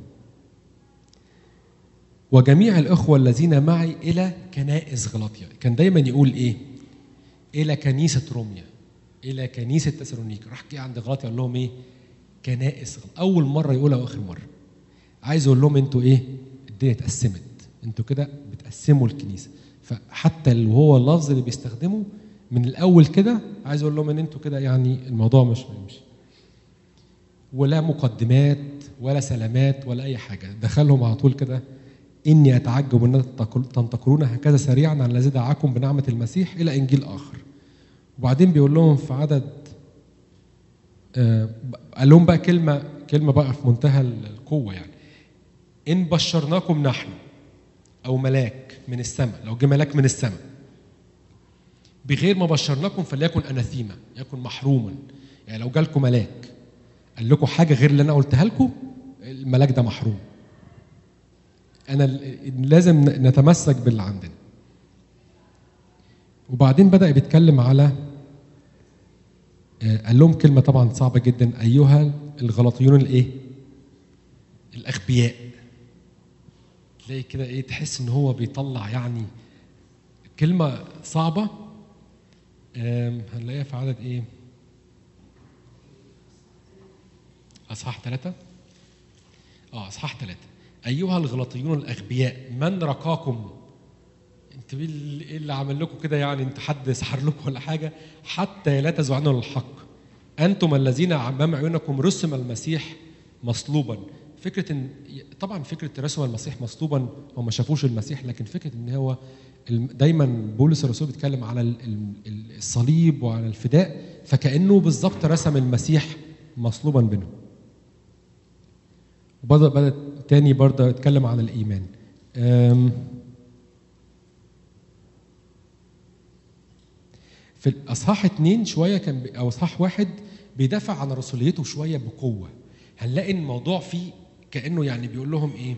وجميع الاخوه الذين معي الى كنائس غلاطيا كان دايما يقول ايه الى كنيسه روميا الى كنيسه تسالونيك راح جه عند غلاطيا قال لهم ايه كنائس غلاطيا. اول مره يقولها واخر مره عايز اقول لهم انتوا ايه الدنيا اتقسمت انتوا كده بتقسموا الكنيسه فحتى اللي هو اللفظ اللي بيستخدمه من الاول كده عايز اقول لهم ان انتوا كده يعني الموضوع مش هيمشي ولا مقدمات ولا سلامات ولا اي حاجه دخلهم على طول كده اني اتعجب ان تنتقلون هكذا سريعا عن الذي دعاكم بنعمه المسيح الى انجيل اخر وبعدين بيقول لهم في عدد آه، قال لهم بقى كلمه كلمه بقى في منتهى القوه يعني ان بشرناكم نحن او ملاك من السماء لو جه ملاك من السماء بغير ما بشرناكم فليكن اناثيما يكن محروما يعني لو جالكم ملاك قال لكم حاجه غير اللي انا قلتها لكم الملاك ده محروم انا ال- لازم نتمسك باللي عندنا وبعدين بدا بيتكلم على آه، قال لهم كلمه طبعا صعبه جدا ايها الغلطيون الايه الاغبياء تلاقي كده ايه تحس ان هو بيطلع يعني كلمه صعبه آم، هنلاقيها في عدد ايه اصحاح ثلاثة اه اصحاح ثلاثة ايها الغلطيون الاغبياء من رقاكم انت ايه اللي إيه اللي عمل لكم كده يعني انت حد سحر لكم ولا حاجه حتى لا تزعنوا للحق انتم الذين امام عيونكم رسم المسيح مصلوبا فكره ان طبعا فكره رسم المسيح مصلوبا هم ما شافوش المسيح لكن فكره ان هو الم- دايما بولس الرسول بيتكلم على ال- ال- ال- الصليب وعلى الفداء فكانه بالظبط رسم المسيح مصلوبا بينهم وبدا بدا تاني برضه يتكلم عن الايمان أم في الاصحاح اتنين شويه كان بي- او اصحاح واحد بيدافع عن رسوليته شويه بقوه هنلاقي إن الموضوع فيه كانه يعني بيقول لهم ايه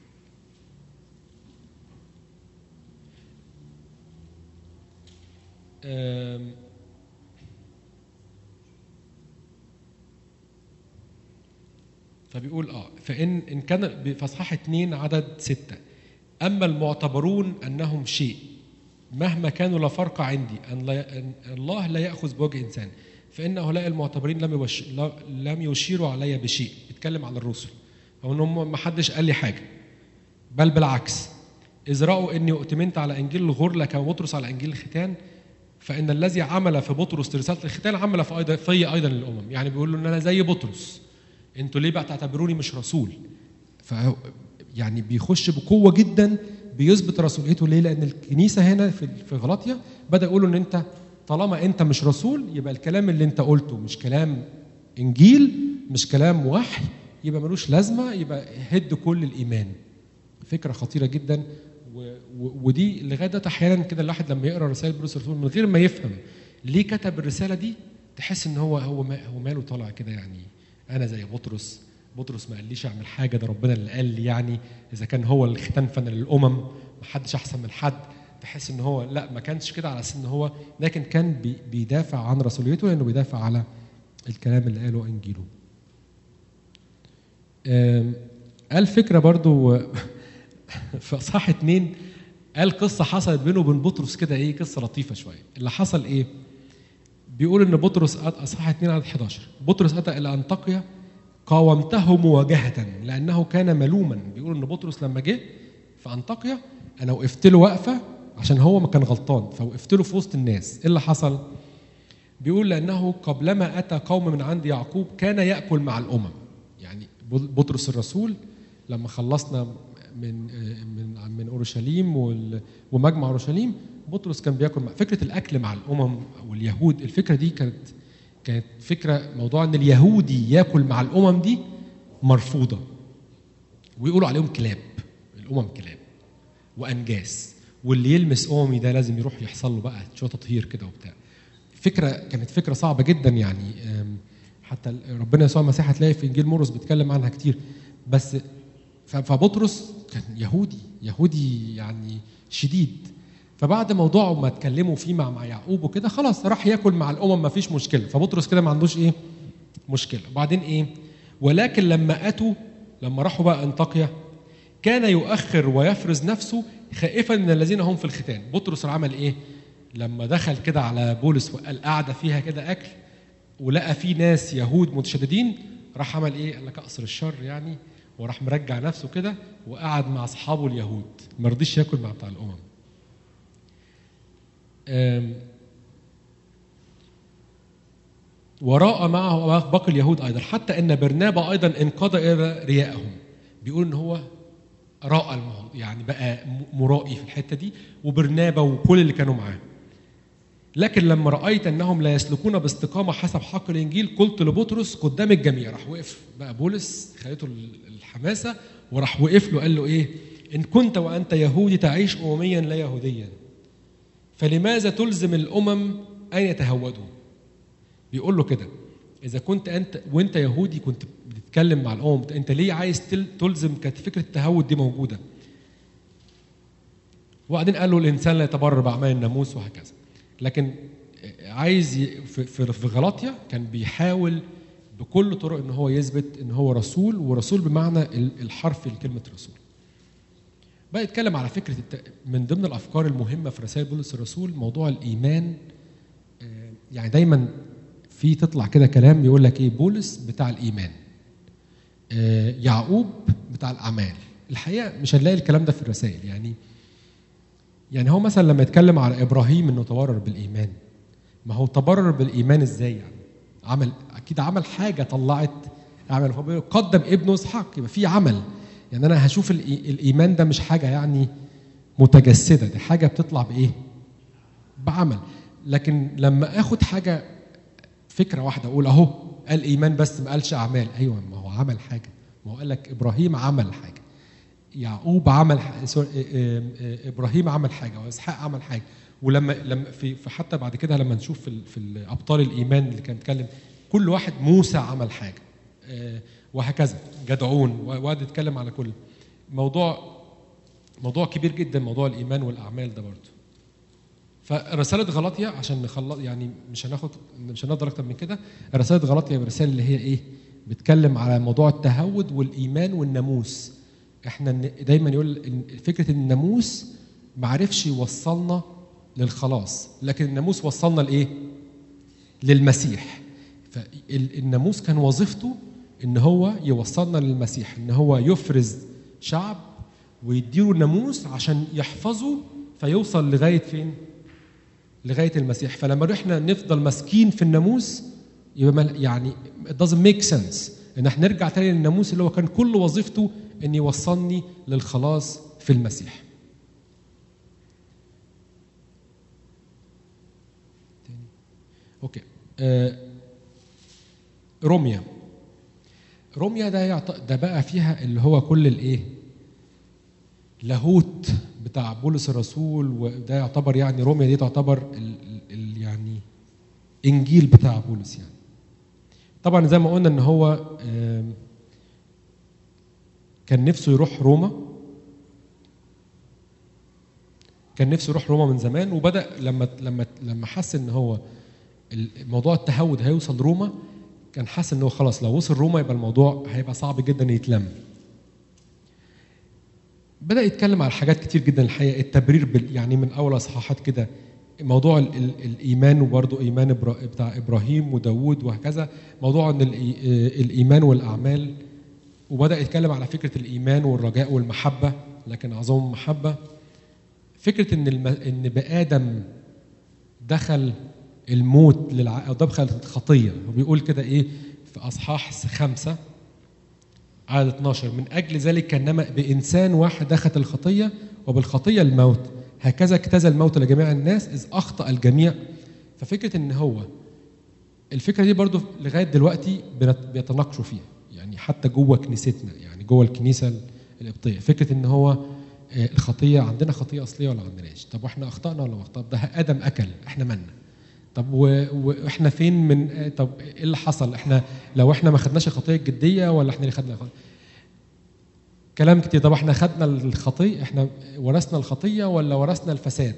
أم، فبيقول اه فان ان كان في اصحاح اثنين عدد سته اما المعتبرون انهم شيء مهما كانوا لا فرق عندي ان, لا أن الله لا ياخذ بوجه انسان فان هؤلاء المعتبرين لم يبش لا- لم يشيروا علي بشيء بيتكلم عن الرسل او ان هم ما حدش قال لي حاجه بل بالعكس اذ راوا اني اؤتمنت على انجيل الغرله كما بطرس على انجيل الختان فان الذي عمل في بطرس رساله الختان عمل في ايضا في ايضا للامم يعني بيقول له ان انا زي بطرس انتوا ليه بقى تعتبروني مش رسول ف يعني بيخش بقوه جدا بيثبت رسوليته ليه لان الكنيسه هنا في في غلاطيا بدا يقولوا ان انت طالما انت مش رسول يبقى الكلام اللي انت قلته مش كلام انجيل مش كلام وحي يبقى ملوش لازمه يبقى هد كل الايمان فكره خطيره جدا و... و... ودي لغايه دلوقتي احيانا كده الواحد لما يقرا رسائل بولس الرسول من غير ما يفهم ليه كتب الرساله دي تحس ان هو هو ما هو ماله طالع كده يعني انا زي بطرس بطرس ما قاليش اعمل حاجه ده ربنا اللي قال لي يعني اذا كان هو الختان فانا للامم ما حدش احسن من حد تحس ان هو لا ما كانش كده على اساس ان هو لكن كان بي... بيدافع عن رسوليته لانه بيدافع على الكلام اللي قاله انجيله آم، قال فكره برضو في اصحاح اتنين قال قصه حصلت بينه وبين بطرس كده ايه قصه لطيفه شويه اللي حصل ايه بيقول ان بطرس أت- اصحاح 2 عدد 11 بطرس اتى الى انطاكيا قاومته مواجهه لانه كان ملوما بيقول ان بطرس لما جه في انطاكيا انا وقفت له وقفه عشان هو ما كان غلطان فوقفت له في وسط الناس ايه اللي حصل بيقول لانه قبلما اتى قوم من عند يعقوب كان ياكل مع الامم يعني بطرس الرسول لما خلصنا من من من اورشليم وال- ومجمع اورشليم بطرس كان بياكل مع فكره الاكل مع الامم واليهود الفكره دي كانت كانت فكره موضوع ان اليهودي ياكل مع الامم دي مرفوضه ويقولوا عليهم كلاب الامم كلاب وانجاس واللي يلمس اممي ده لازم يروح يحصل له بقى شويه تطهير كده وبتاع فكره كانت فكره صعبه جدا يعني أم، حتى ربنا يسوع المسيح هتلاقي في انجيل مرقس بيتكلم عنها كتير بس ف- فبطرس كان يهودي يهودي يعني شديد فبعد موضوع ما اتكلموا فيه مع مع يعقوب وكده خلاص راح ياكل مع الامم ما فيش مشكله فبطرس كده ما عندوش ايه مشكله وبعدين ايه ولكن لما اتوا لما راحوا بقى انطاكيا كان يؤخر ويفرز نفسه خائفا من الذين هم في الختان بطرس عمل ايه لما دخل كده على بولس وقال قاعده فيها كده اكل ولقى في ناس يهود متشددين راح عمل ايه قال لك اقصر الشر يعني وراح مرجع نفسه كده وقعد مع اصحابه اليهود ما رضيش ياكل مع بتاع الامم أم، وراء معه باقي اليهود ايضا حتى ان برنابا ايضا انقاد الى ريائهم بيقول ان هو راى الموضوع يعني بقى م- مرائي في الحته دي وبرنابا وكل اللي كانوا معاه لكن لما رايت انهم لا يسلكون باستقامه حسب حق الانجيل قلت لبطرس قدام الجميع راح وقف بقى بولس خليته ال- الحماسه وراح وقف له قال له ايه ان كنت وانت يهودي تعيش امميا لا يهوديا فلماذا تلزم الامم ان يتهودوا بيقول له كده اذا كنت انت وانت يهودي كنت بتتكلم مع الامم انت ليه عايز تل- تلزم كانت فكره التهود دي موجوده وبعدين قال له الانسان لا يتبرر باعمال الناموس وهكذا لكن عايز ي- في في في غلاطيا كان بيحاول بكل طرق ان هو يثبت ان هو رسول ورسول بمعنى ال- الحرفي لكلمه رسول بقى يتكلم على فكره الت... من ضمن الافكار المهمه في رسائل بولس الرسول موضوع الايمان آه، يعني دايما في تطلع كده كلام يقول لك ايه بولس بتاع الايمان آه، يعقوب بتاع الاعمال الحقيقه مش هنلاقي الكلام ده في الرسائل يعني يعني هو مثلا لما يتكلم على ابراهيم انه تبرر بالايمان ما هو تبرر بالايمان ازاي يعني عمل اكيد عمل حاجه طلعت عمل هو بيقول قدم ابنه اسحاق يبقى في عمل يعني انا هشوف الإي- الايمان ده مش حاجه يعني متجسده دي حاجه بتطلع بايه بعمل لكن لما اخد حاجه فكره واحده اقول اهو قال ايمان بس ما قالش اعمال ايوه ما هو عمل حاجه ما هو قال لك ابراهيم عمل حاجه يعقوب عمل ح- سوري، إيه- إيه- إيه- ابراهيم عمل حاجه واسحاق عمل حاجه ولما لما في في حتى بعد كده لما نشوف في ال- في ال- ابطال الايمان اللي كان اتكلم كل واحد موسى عمل حاجه آه، وهكذا جدعون وقعد يتكلم على كل موضوع موضوع كبير جدا موضوع الايمان والاعمال ده برضه فرسالة غلاطيا عشان نخلص يعني مش هناخد مش هنقدر اكتر من كده رسالة غلاطيا الرسالة اللي هي ايه؟ بتتكلم على موضوع التهود والايمان والناموس احنا ن- دايما يقول إن فكرة الناموس ما عرفش يوصلنا للخلاص لكن الناموس وصلنا لايه؟ للمسيح فالناموس كان وظيفته ان هو يوصلنا للمسيح ان هو يفرز شعب ويديله الناموس عشان يحفظه فيوصل لغايه فين؟ لغايه المسيح فلما احنا نفضل ماسكين في الناموس يبقى مل- يعني it doesn't make sense ان احنا نرجع تاني للناموس اللي هو كان كل وظيفته ان يوصلني للخلاص في المسيح. تاني. اوكي آه روميا روميا ده يعط... ده بقى فيها اللي هو كل الايه؟ لاهوت بتاع بولس الرسول وده يعتبر يعني روميا دي تعتبر ال... ال... ال... يعني انجيل بتاع بولس يعني طبعا زي ما قلنا ان هو آم، كان نفسه يروح روما كان نفسه يروح روما من زمان وبدا لما لما لما حس ان هو موضوع التهود هيوصل روما كان حاسس ان هو خلاص لو وصل روما يبقى الموضوع هيبقى صعب جدا يتلم بدا يتكلم على حاجات كتير جدا الحقيقه التبرير بال يعني من اول اصحاحات كده موضوع ال ال الايمان وبرضه ايمان إبرا بتاع ابراهيم وداوود وهكذا موضوع ان الإي- الايمان والاعمال وبدا يتكلم على فكره الايمان والرجاء والمحبه لكن اعظم محبه فكره ان الم... ان بادم دخل الموت للع... او دخل الخطيه وبيقول كده ايه في اصحاح خمسه عدد 12 من اجل ذلك كانما بانسان واحد دخلت الخطيه وبالخطيه الموت هكذا اجتاز الموت لجميع الناس اذ اخطا الجميع ففكره ان هو الفكره دي برضو لغايه دلوقتي بنت- بيتناقشوا فيها يعني حتى جوه كنيستنا يعني جوه الكنيسه القبطيه فكره ان هو آه، الخطيه عندنا خطيه اصليه ولا ما عندناش طب واحنا اخطانا ولا ما اخطانا ده ادم اكل احنا مالنا طب و- واحنا فين من آه، طب ايه اللي حصل احنا لو احنا ما خدناش الخطيه الجديه ولا احنا اللي خدنا الخطية؟ كلام كتير طب احنا خدنا الخطيه احنا ورثنا الخطيه ولا ورثنا الفساد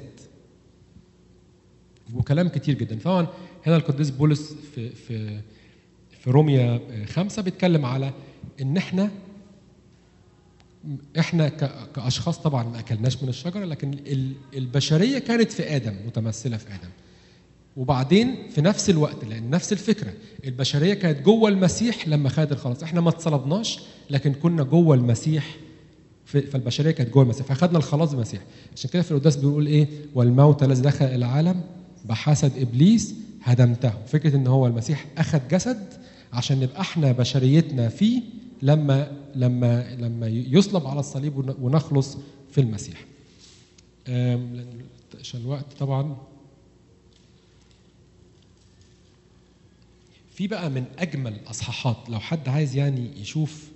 وكلام كتير جدا طبعا هنا القديس بولس في في في روميا خمسة بيتكلم على ان احنا احنا ك- كاشخاص طبعا ما اكلناش من الشجره لكن ال- البشريه كانت في ادم متمثله في ادم وبعدين في نفس الوقت لان نفس الفكره البشريه كانت جوه المسيح لما خدت الخلاص احنا ما اتصلبناش لكن كنا جوه المسيح في- فالبشريه كانت جوه المسيح فاخدنا الخلاص بالمسيح عشان كده في القداس بيقول ايه والموت الذي دخل العالم بحسد ابليس هدمته فكره ان هو المسيح اخذ جسد عشان نبقى احنا بشريتنا فيه لما لما لما يصلب على الصليب ون- ونخلص في المسيح أم، لأن- عشان الوقت طبعا في بقى من اجمل اصحاحات لو حد عايز يعني يشوف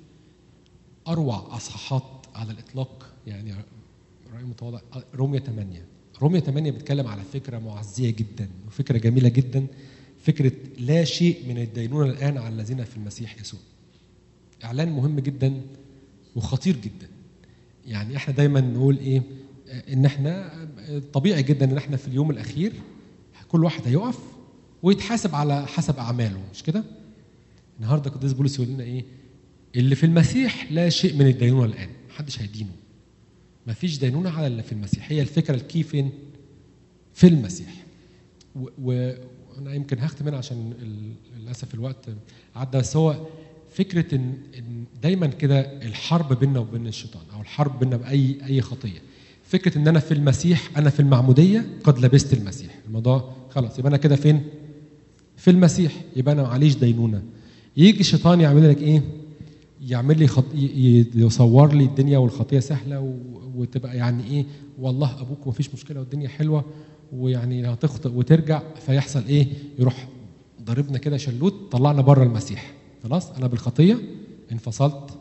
اروع اصحاحات على الاطلاق يعني راي متواضع رومية 8 رومية 8 بيتكلم على فكره معزيه جدا وفكره جميله جدا فكره لا شيء من الدينونه الان على الذين في المسيح يسوع اعلان مهم جدا وخطير جدا يعني احنا دايما نقول ايه ان احنا طبيعي جدا ان احنا في اليوم الاخير كل واحد هيقف ويتحاسب على حسب اعماله مش كده النهارده قديس بولس يقول لنا ايه اللي في المسيح لا شيء من الدينونه الان محدش هيدينه مفيش دينونه على اللي في المسيح هي الفكره الكي فين في المسيح و- و- وانا يمكن هختم هنا عشان ال- للاسف الوقت عدى بس هو فكره ان إن دايما كده الحرب بيننا وبين الشيطان او الحرب بيننا باي اي خطيه فكره ان انا في المسيح انا في المعموديه قد لبست المسيح الموضوع خلاص يبقى انا كده فين في المسيح يبقى انا معليش دينونه يجي الشيطان يعمل لك ايه يعمل لي خط... ي- ي- يصور لي الدنيا والخطيه سهله و... وتبقى يعني ايه والله ابوك مفيش مشكله والدنيا حلوه ويعني هتخطئ وترجع فيحصل ايه يروح ضربنا كده شلوت طلعنا بره المسيح خلاص انا بالخطيه انفصلت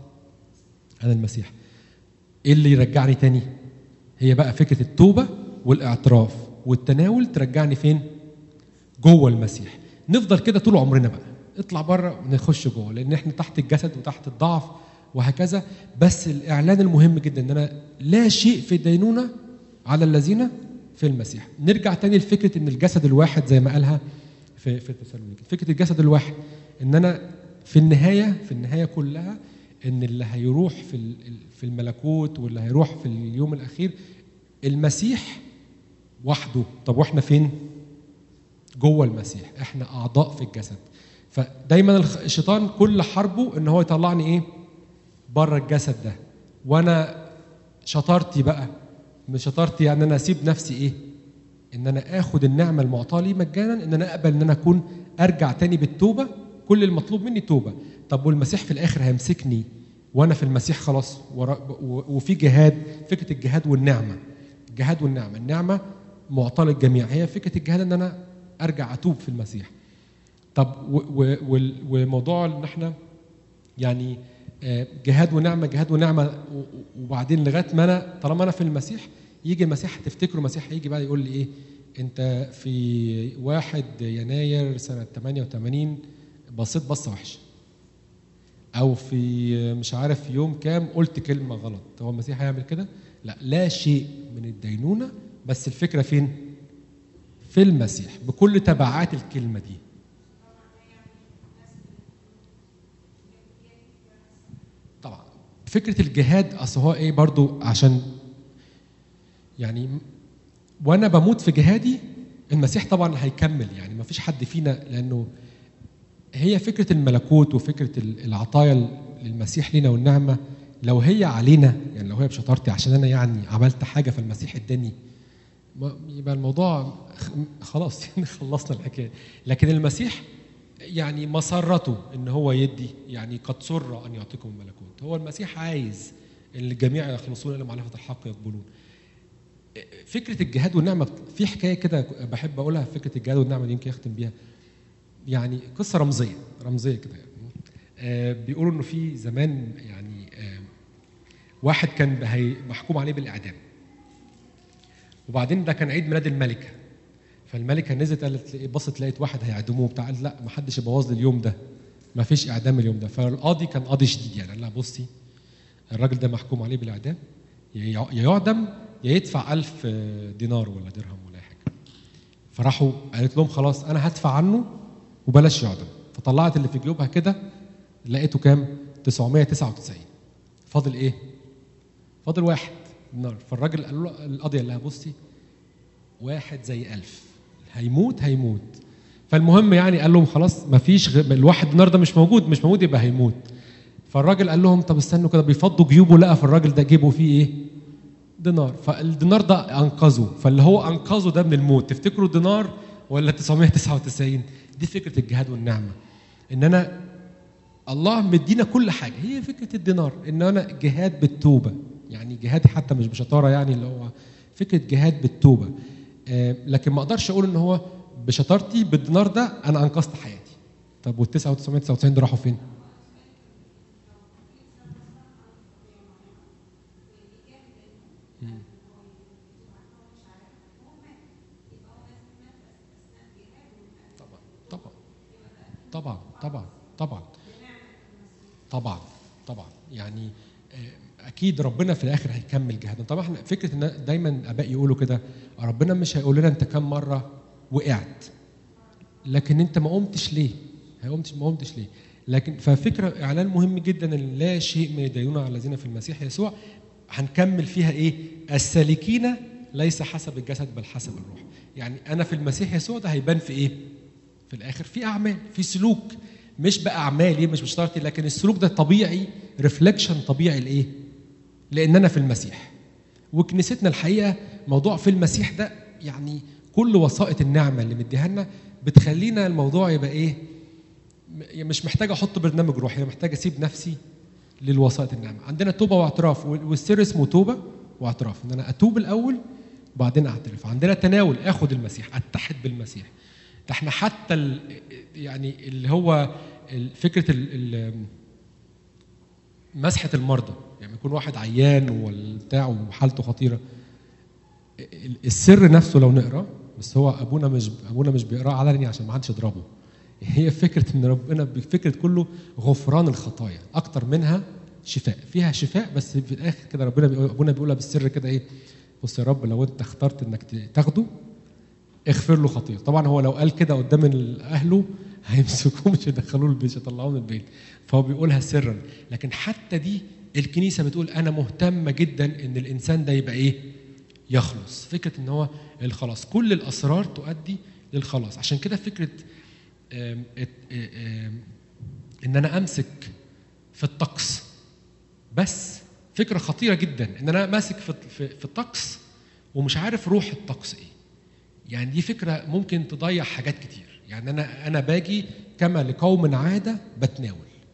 عن المسيح ايه اللي يرجعني تاني هي بقى فكره التوبه والاعتراف والتناول ترجعني فين جوه المسيح نفضل كده طول عمرنا بقى اطلع بره ونخش جوه لان احنا تحت الجسد وتحت الضعف وهكذا بس الاعلان المهم جدا ان انا لا شيء في الدينونه على الذين في المسيح نرجع تاني لفكره ان الجسد الواحد زي ما قالها في في تسالونيكي فكره الجسد الواحد ان انا في النهايه في النهايه كلها ان اللي هيروح في ال- في الملكوت واللي هيروح في اليوم الاخير المسيح وحده طب واحنا فين جوه المسيح احنا اعضاء في الجسد فدايما الخ- الشيطان كل حربه ان هو يطلعني ايه بره الجسد ده وانا شطارتي بقى مش شطارتي يعني انا اسيب نفسي ايه ان انا اخد النعمه المعطاه لي مجانا ان انا اقبل ان انا اكون ارجع تاني بالتوبه كل المطلوب مني توبه طب والمسيح في الاخر هيمسكني وانا في المسيح خلاص ورا- و- وفي جهاد فكره الجهاد والنعمه الجهاد والنعمه النعمه معطاه للجميع هي فكره الجهاد ان انا ارجع اتوب في المسيح طب و- و- وال- وموضوع ان احنا يعني آه، جهاد ونعمه جهاد ونعمه و- و- وبعدين لغايه ما انا طالما انا في المسيح يجي المسيح تفتكروا المسيح هيجي بقى يقول لي ايه انت في واحد يناير سنه 88 بصيت بصه وحشه او في مش عارف يوم كام قلت كلمه غلط هو المسيح هيعمل كده لا لا شيء من الدينونه بس الفكره فين في المسيح بكل تبعات الكلمه دي طبعا فكره الجهاد اصل هو ايه برضو عشان يعني وانا بموت في جهادي المسيح طبعا هيكمل يعني ما فيش حد فينا لانه هي فكره الملكوت وفكره العطايا للمسيح لينا والنعمه لو هي علينا يعني لو هي بشطارتي عشان انا يعني عملت حاجه فالمسيح اداني يبقى الموضوع خلاص يعني خلصنا الحكايه لكن المسيح يعني مسرته ان هو يدي يعني قد سر ان يعطيكم الملكوت هو المسيح عايز ان الجميع يخلصون الى معرفه الحق يقبلون فكره الجهاد والنعمه في حكايه كده بحب اقولها فكره الجهاد والنعمه دي يمكن اختم بيها يعني قصه رمزيه رمزيه كده يعني آه بيقولوا انه في زمان يعني آه واحد كان محكوم عليه بالاعدام وبعدين ده كان عيد ميلاد الملكه فالملكه نزلت قالت بصت لقيت واحد هيعدموه بتاع قالت لا ما حدش يبوظ لي اليوم ده ما فيش اعدام اليوم ده فالقاضي كان قاضي شديد يعني قال لها بصي الراجل ده محكوم عليه بالاعدام يا يعدم يا يدفع ألف دينار ولا درهم ولا حاجه فراحوا قالت لهم خلاص انا هدفع عنه وبلاش يعدم فطلعت اللي في جيوبها كده لقيته كام 999 فاضل ايه فاضل واحد دينار فالراجل قال له القاضي قال لها بصي واحد زي ألف هيموت هيموت فالمهم يعني قال لهم خلاص ما فيش غ... الواحد دينار ده مش موجود مش موجود يبقى هيموت فالراجل قال لهم طب استنوا كده بيفضوا جيوبه لقى في الراجل ده جيبه فيه ايه دينار فالدينار ده انقذه فاللي هو انقذه ده من الموت تفتكروا دينار ولا 999 دي فكره الجهاد والنعمه ان انا الله مدينا كل حاجه هي فكره الدينار ان انا جهاد بالتوبه يعني جهاد حتى مش بشطاره يعني اللي هو فكره جهاد بالتوبه آه لكن ما اقدرش اقول ان هو بشطارتي بالدينار ده انا انقذت حياتي طب وال 999 دول راحوا فين؟ طبعا طبعا طبعا طبعا طبعا طبعا يعني اكيد ربنا في الاخر هيكمل جهادنا طبعا احنا فكره ان دايما اباء يقولوا كده ربنا مش هيقول لنا انت كم مره وقعت لكن انت ما قمتش ليه؟ ما قمتش ما قمتش ليه؟ لكن ففكره اعلان مهم جدا ان لا شيء من يديننا على الذين في المسيح يسوع هنكمل فيها ايه؟ السالكين ليس حسب الجسد بل حسب الروح. يعني انا في المسيح يسوع ده هيبان في ايه؟ في الاخر في اعمال في سلوك مش باعمالي مش بشطارتي لكن السلوك ده طبيعي ريفلكشن طبيعي لايه؟ لان انا في المسيح. وكنيستنا الحقيقه موضوع في المسيح ده يعني كل وسائط النعمه اللي مديها لنا بتخلينا الموضوع يبقى ايه؟ مش محتاج احط برنامج روحي انا محتاج اسيب نفسي للوسائط النعمه عندنا توبه واعتراف والسر اسمه توبه واعتراف ان انا اتوب الاول وبعدين اعترف عندنا تناول اخد المسيح اتحد بالمسيح ده احنا حتى ال يعني اللي هو فكره ال مسحه المرضى يعني يكون واحد عيان والبتاع وحالته خطيره السر نفسه لو نقرا بس هو ابونا مش ابونا مش بيقراه علني عشان ما حدش يضربه هي فكره ان ربنا فكره كله غفران الخطايا اكتر منها شفاء فيها شفاء بس في الاخر كده ربنا بيقول ابونا بيقولها بالسر كده ايه بص يا رب لو انت اخترت انك تاخده اغفر له خطيئته طبعا هو لو قال كده قدام اهله هيمسكوه مش يدخلوه البيت يطلعوه من البيت فهو بيقولها سرا لكن حتى دي الكنيسه بتقول انا مهتمه جدا ان الانسان ده يبقى ايه يخلص فكره ان هو الخلاص كل الاسرار تؤدي للخلاص عشان كده فكره آم آم ان انا امسك في الطقس بس فكره خطيره جدا ان انا ماسك في في الطقس ومش عارف روح الطقس ايه يعني دي فكره ممكن تضيع حاجات كتير يعني انا انا باجي كما لقوم عاده بتناول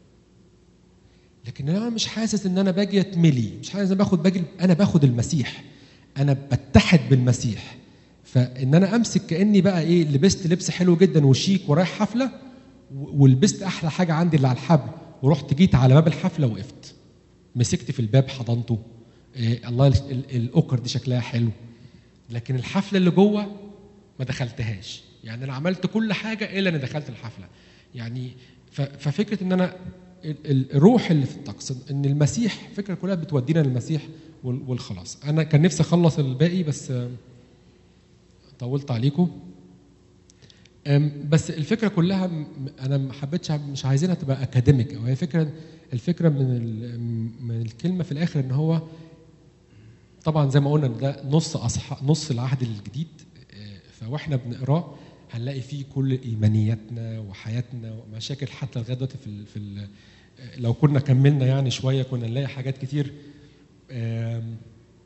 لكن انا مش حاسس ان انا باجي اتملي مش حاسس ان انا باخد باجي انا باخد المسيح انا بتحد بالمسيح فان انا امسك كاني بقى ايه لبست لبس حلو جدا وشيك ورايح حفله ولبست احلى حاجه عندي اللي على الحبل ورحت جيت على باب الحفله وقفت مسكت في الباب حضنته إيه الله الاوكر دي شكلها حلو لكن الحفله اللي جوه ما دخلتهاش يعني انا عملت كل حاجه الا اني دخلت الحفله يعني ففكره ان انا الروح اللي في الطقس ان المسيح فكره كلها بتودينا للمسيح والخلاص انا كان نفسي اخلص الباقي بس طولت عليكم أم، بس الفكره كلها م- انا ما حبيتش مش عايزينها تبقى اكاديميك او هي فكره الفكره من ال- من الكلمه في الاخر ان هو طبعا زي ما قلنا إن ده نص أصح نص العهد الجديد آه، فواحنا بنقراه هنلاقي فيه كل ايمانياتنا وحياتنا ومشاكل حتى لغايه دلوقتي في ال في ال لو كنا كملنا يعني شويه كنا نلاقي حاجات كتير آم،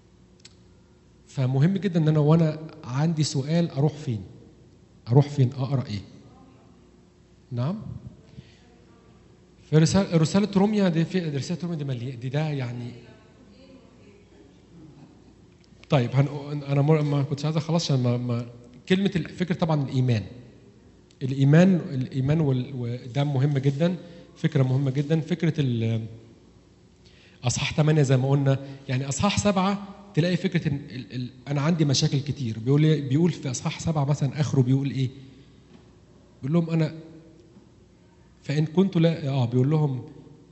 فمهم جدا ان انا وانا عندي سؤال اروح فين؟ اروح فين؟ اقرا ايه؟ نعم؟ في رسالة رسالة روميا دي في رسالة روميا دي مليئة دي ده يعني طيب هن... انا مر... ما كنتش عايز اخلص عشان ما... ما... كلمة ال- فكرة طبعا الإيمان الإيمان الإيمان وال... وده مهم جدا فكرة مهمة جدا فكرة ال... اصحاح 8 زي ما قلنا يعني اصحاح سبعة تلاقي فكره ان ال ال انا عندي مشاكل كتير بيقول إيه؟ بيقول في اصحاح سبعة مثلا اخره بيقول ايه؟ بيقول لهم انا فان كنت لا اه بيقول لهم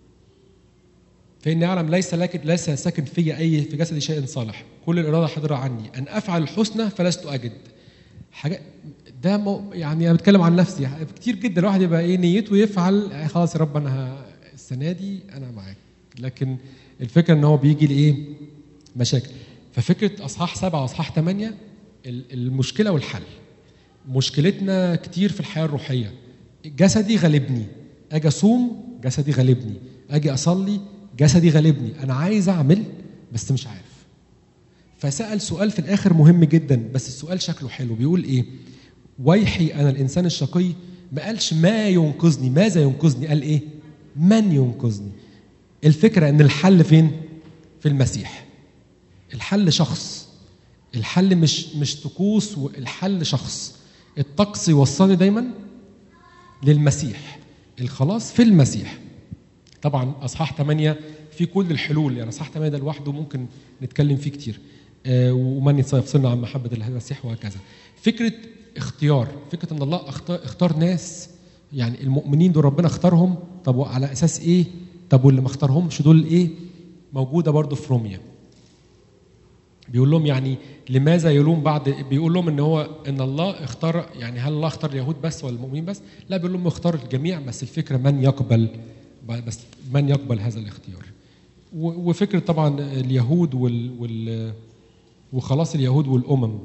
فاني اعلم ليس لكن ليس ساكن في اي في جسدي شيء صالح كل الاراده حاضره عني ان افعل الحسنى فلست اجد حاجه ده مو يعني انا بتكلم عن نفسي كتير جدا الواحد يبقى ايه نيته يفعل آه خلاص يا رب انا ه- السنه دي انا معاك لكن الفكره ان هو بيجي لايه مشاكل ففكره اصحاح سبعه واصحاح ثمانيه ال- المشكله والحل مشكلتنا كتير في الحياه الروحيه جسدي غالبني اجي اصوم جسدي غالبني اجي اصلي جسدي غالبني انا عايز اعمل بس مش عارف فسال سؤال في الاخر مهم جدا بس السؤال شكله حلو بيقول ايه ويحي انا الانسان الشقي ما قالش ما ينقذني ماذا ينقذني قال ايه من ينقذني الفكره ان الحل فين في المسيح الحل شخص الحل مش مش طقوس الحل شخص الطقس يوصلني دايما للمسيح الخلاص في المسيح طبعا اصحاح 8 في كل الحلول يعني اصحاح 8 ده لوحده ممكن نتكلم فيه كتير آه، ومن يفصلنا عن محبه المسيح وهكذا فكره اختيار فكره ان الله اختار, اختار ناس يعني المؤمنين دول ربنا اختارهم طب وعلى اساس ايه طب واللي ما اختارهمش دول ايه موجوده برضو في روميا بيقول لهم يعني لماذا يلوم بعد بيقول لهم ان هو ان الله اختار يعني هل الله اختار اليهود بس ولا المؤمنين بس؟ لا بيقول لهم اختار الجميع بس الفكره من يقبل بس من يقبل هذا الاختيار. و- وفكره طبعا اليهود وال, وال وخلاص اليهود والامم.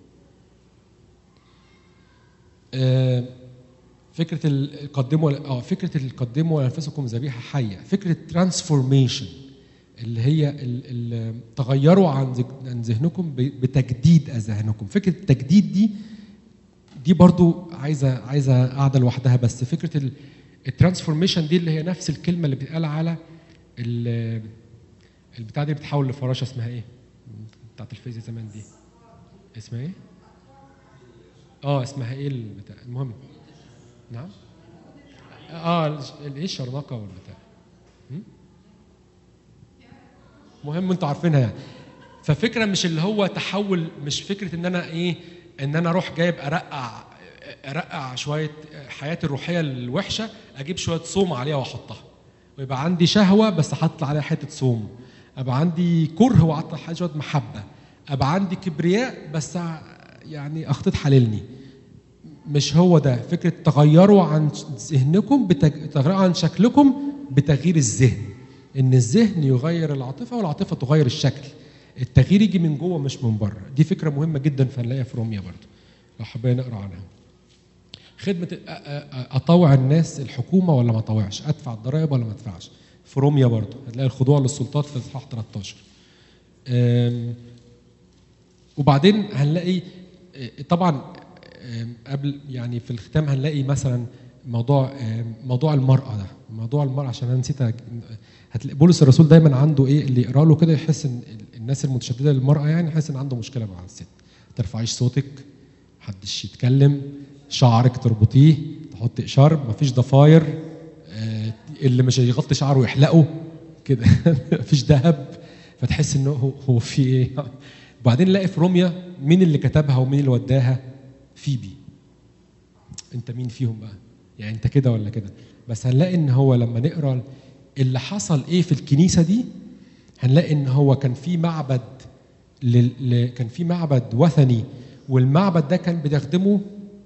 آه، فكره ال- قدموا اه فكره ال- قدموا انفسكم ذبيحه حيه، فكره ترانسفورميشن اللي هي ال- ال- تغيروا عن ذك- عن ذهنكم ب- بتجديد اذهانكم فكره التجديد دي دي برضو عايزه عايزه قاعده لوحدها بس فكره ال- الترانسفورميشن دي اللي هي نفس الكلمه اللي بتتقال على ال- البتاع دي بتتحول لفراشه اسمها ايه؟ بتاعت الفيزياء زمان دي اسمها ايه؟ اه اسمها ايه البتاع المهم نعم اه ال- ايه الشرنقه والبتاع مهم انتوا عارفينها يعني ففكره مش اللي هو تحول مش فكره ان انا ايه ان انا اروح جايب ارقع ارقع شويه حياتي الروحيه الوحشه اجيب شويه صوم عليها واحطها ويبقى عندي شهوه بس حاطط عليها حته صوم ابقى عندي كره واحط عليها شويه محبه ابقى عندي كبرياء بس يعني اخطيط حللني مش هو ده فكره تغيروا عن ذهنكم بتج... تغيروا عن شكلكم بتغيير الذهن ان الذهن يغير العاطفه والعاطفه تغير الشكل التغيير يجي من جوه مش من بره دي فكره مهمه جدا فنلاقيها في روميا برضو لو حبينا نقرا عنها خدمه أ- أ- أ- اطوع الناس الحكومه ولا ما اطوعش ادفع الضرائب ولا ما ادفعش في روميا برضو هتلاقي الخضوع للسلطات في اصحاح 13 أم، وبعدين هنلاقي آه، طبعا آم، قبل يعني في الختام هنلاقي مثلا موضوع آم، موضوع المرأة ده موضوع المرأة عشان انا نسيت أج- هتلاقي بولس الرسول دايما عنده ايه اللي يقرا له كده يحس ان الناس المتشدده للمرأة يعني يحس ان عنده مشكلة مع الست ما ترفعيش صوتك محدش يتكلم شعرك تربطيه تحط شرب مفيش ضفاير آه، اللي مش هيغطي شعره يحلقه كده مفيش ذهب فتحس انه هو, هو في ايه وبعدين نلاقي في روميا مين اللي كتبها ومين اللي وداها فيبي انت مين فيهم بقى يعني انت كده ولا كده بس هنلاقي ان هو لما نقرا اللي حصل ايه في الكنيسه دي هنلاقي ان هو كان في معبد لل... ل... كان في معبد وثني والمعبد ده كان بيخدمه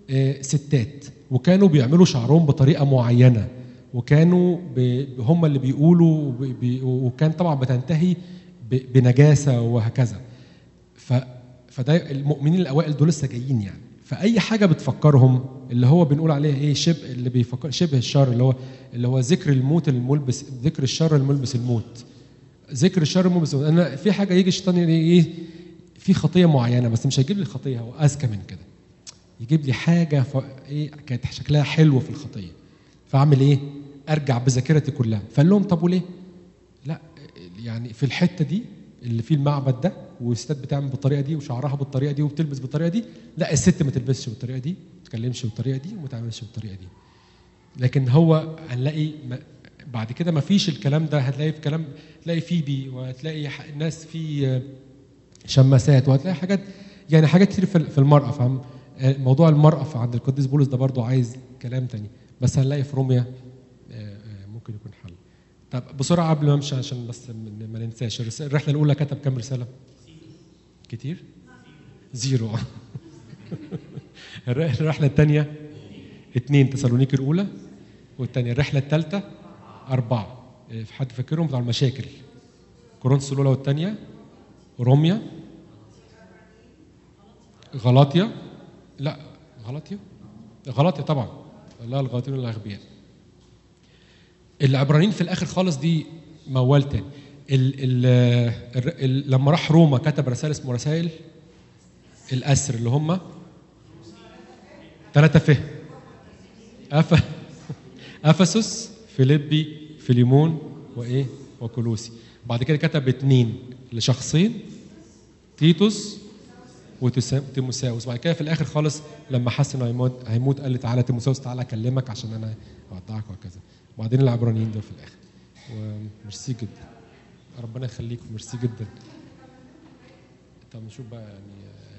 آه، ستات وكانوا بيعملوا شعرهم بطريقه معينه وكانوا ب- هم اللي بيقولوا ب- ب- وكان طبعا بتنتهي ب- بنجاسه وهكذا ف فده المؤمنين الاوائل دول لسه جايين يعني فاي حاجه بتفكرهم اللي هو بنقول عليها ايه شبه اللي بيفكر شبه الشر اللي هو اللي هو ذكر الموت الملبس ذكر الشر الملبس الموت ذكر الشر الملبس الموت انا في حاجه يجي الشيطان يقول لي ايه في خطيه معينه بس مش هيجيب لي خطيه هو اذكى من كده يجيب لي حاجه ف... ايه كانت شكلها حلو في الخطيه فاعمل ايه ارجع بذاكرتي كلها فقال لهم طب وليه لا يعني في الحته دي اللي فيه المعبد ده والستات بتعمل بالطريقه دي وشعرها بالطريقه دي وبتلبس بالطريقه دي لا الست ما تلبسش بالطريقه دي ما تتكلمش بالطريقه دي وما تعملش بالطريقه دي لكن هو هنلاقي م- بعد كده ما فيش الكلام ده هتلاقي في كلام تلاقي فيبي وهتلاقي ح- ناس في آه، شماسات وهتلاقي حاجات يعني حاجات كتير في في المرأة فاهم آه، موضوع المرأة في عند القديس بولس ده برضو عايز كلام تاني بس هنلاقي في روميا آه، آه، ممكن يكون حل طب بسرعة قبل ما امشي عشان بس من- ما ننساش الرس- الرحلة الأولى كتب كام رسالة؟ كتير؟ زيرو الر- الرحلة الثانية اثنين تسالونيك الأولى والثانية الرحلة الثالثة أربعة آه، في حد فاكرهم بتوع المشاكل كورنثوس الأولى والثانية روميا غلاطيا لا غلاطيا غلاطيا طبعا لا الغلاطيين الاغبياء العبرانيين في الاخر خالص دي موال تاني ال ال ال ال لما راح روما كتب رسائل اسمه رسائل الاسر اللي هم ثلاثة فهم أف... افسس فيليبي فيليمون وايه وكولوسي بعد كده كتب اتنين لشخصين تيتوس وتيموساوس بعد كده في الاخر خالص لما حس انه هيموت هيموت قال لي تعالى تيموساوس تعالى اكلمك عشان انا اودعك وهكذا وبعدين العبرانيين دول في الاخر وميرسي جدا ربنا يخليكم ميرسي جدا طب نشوف بقى يعني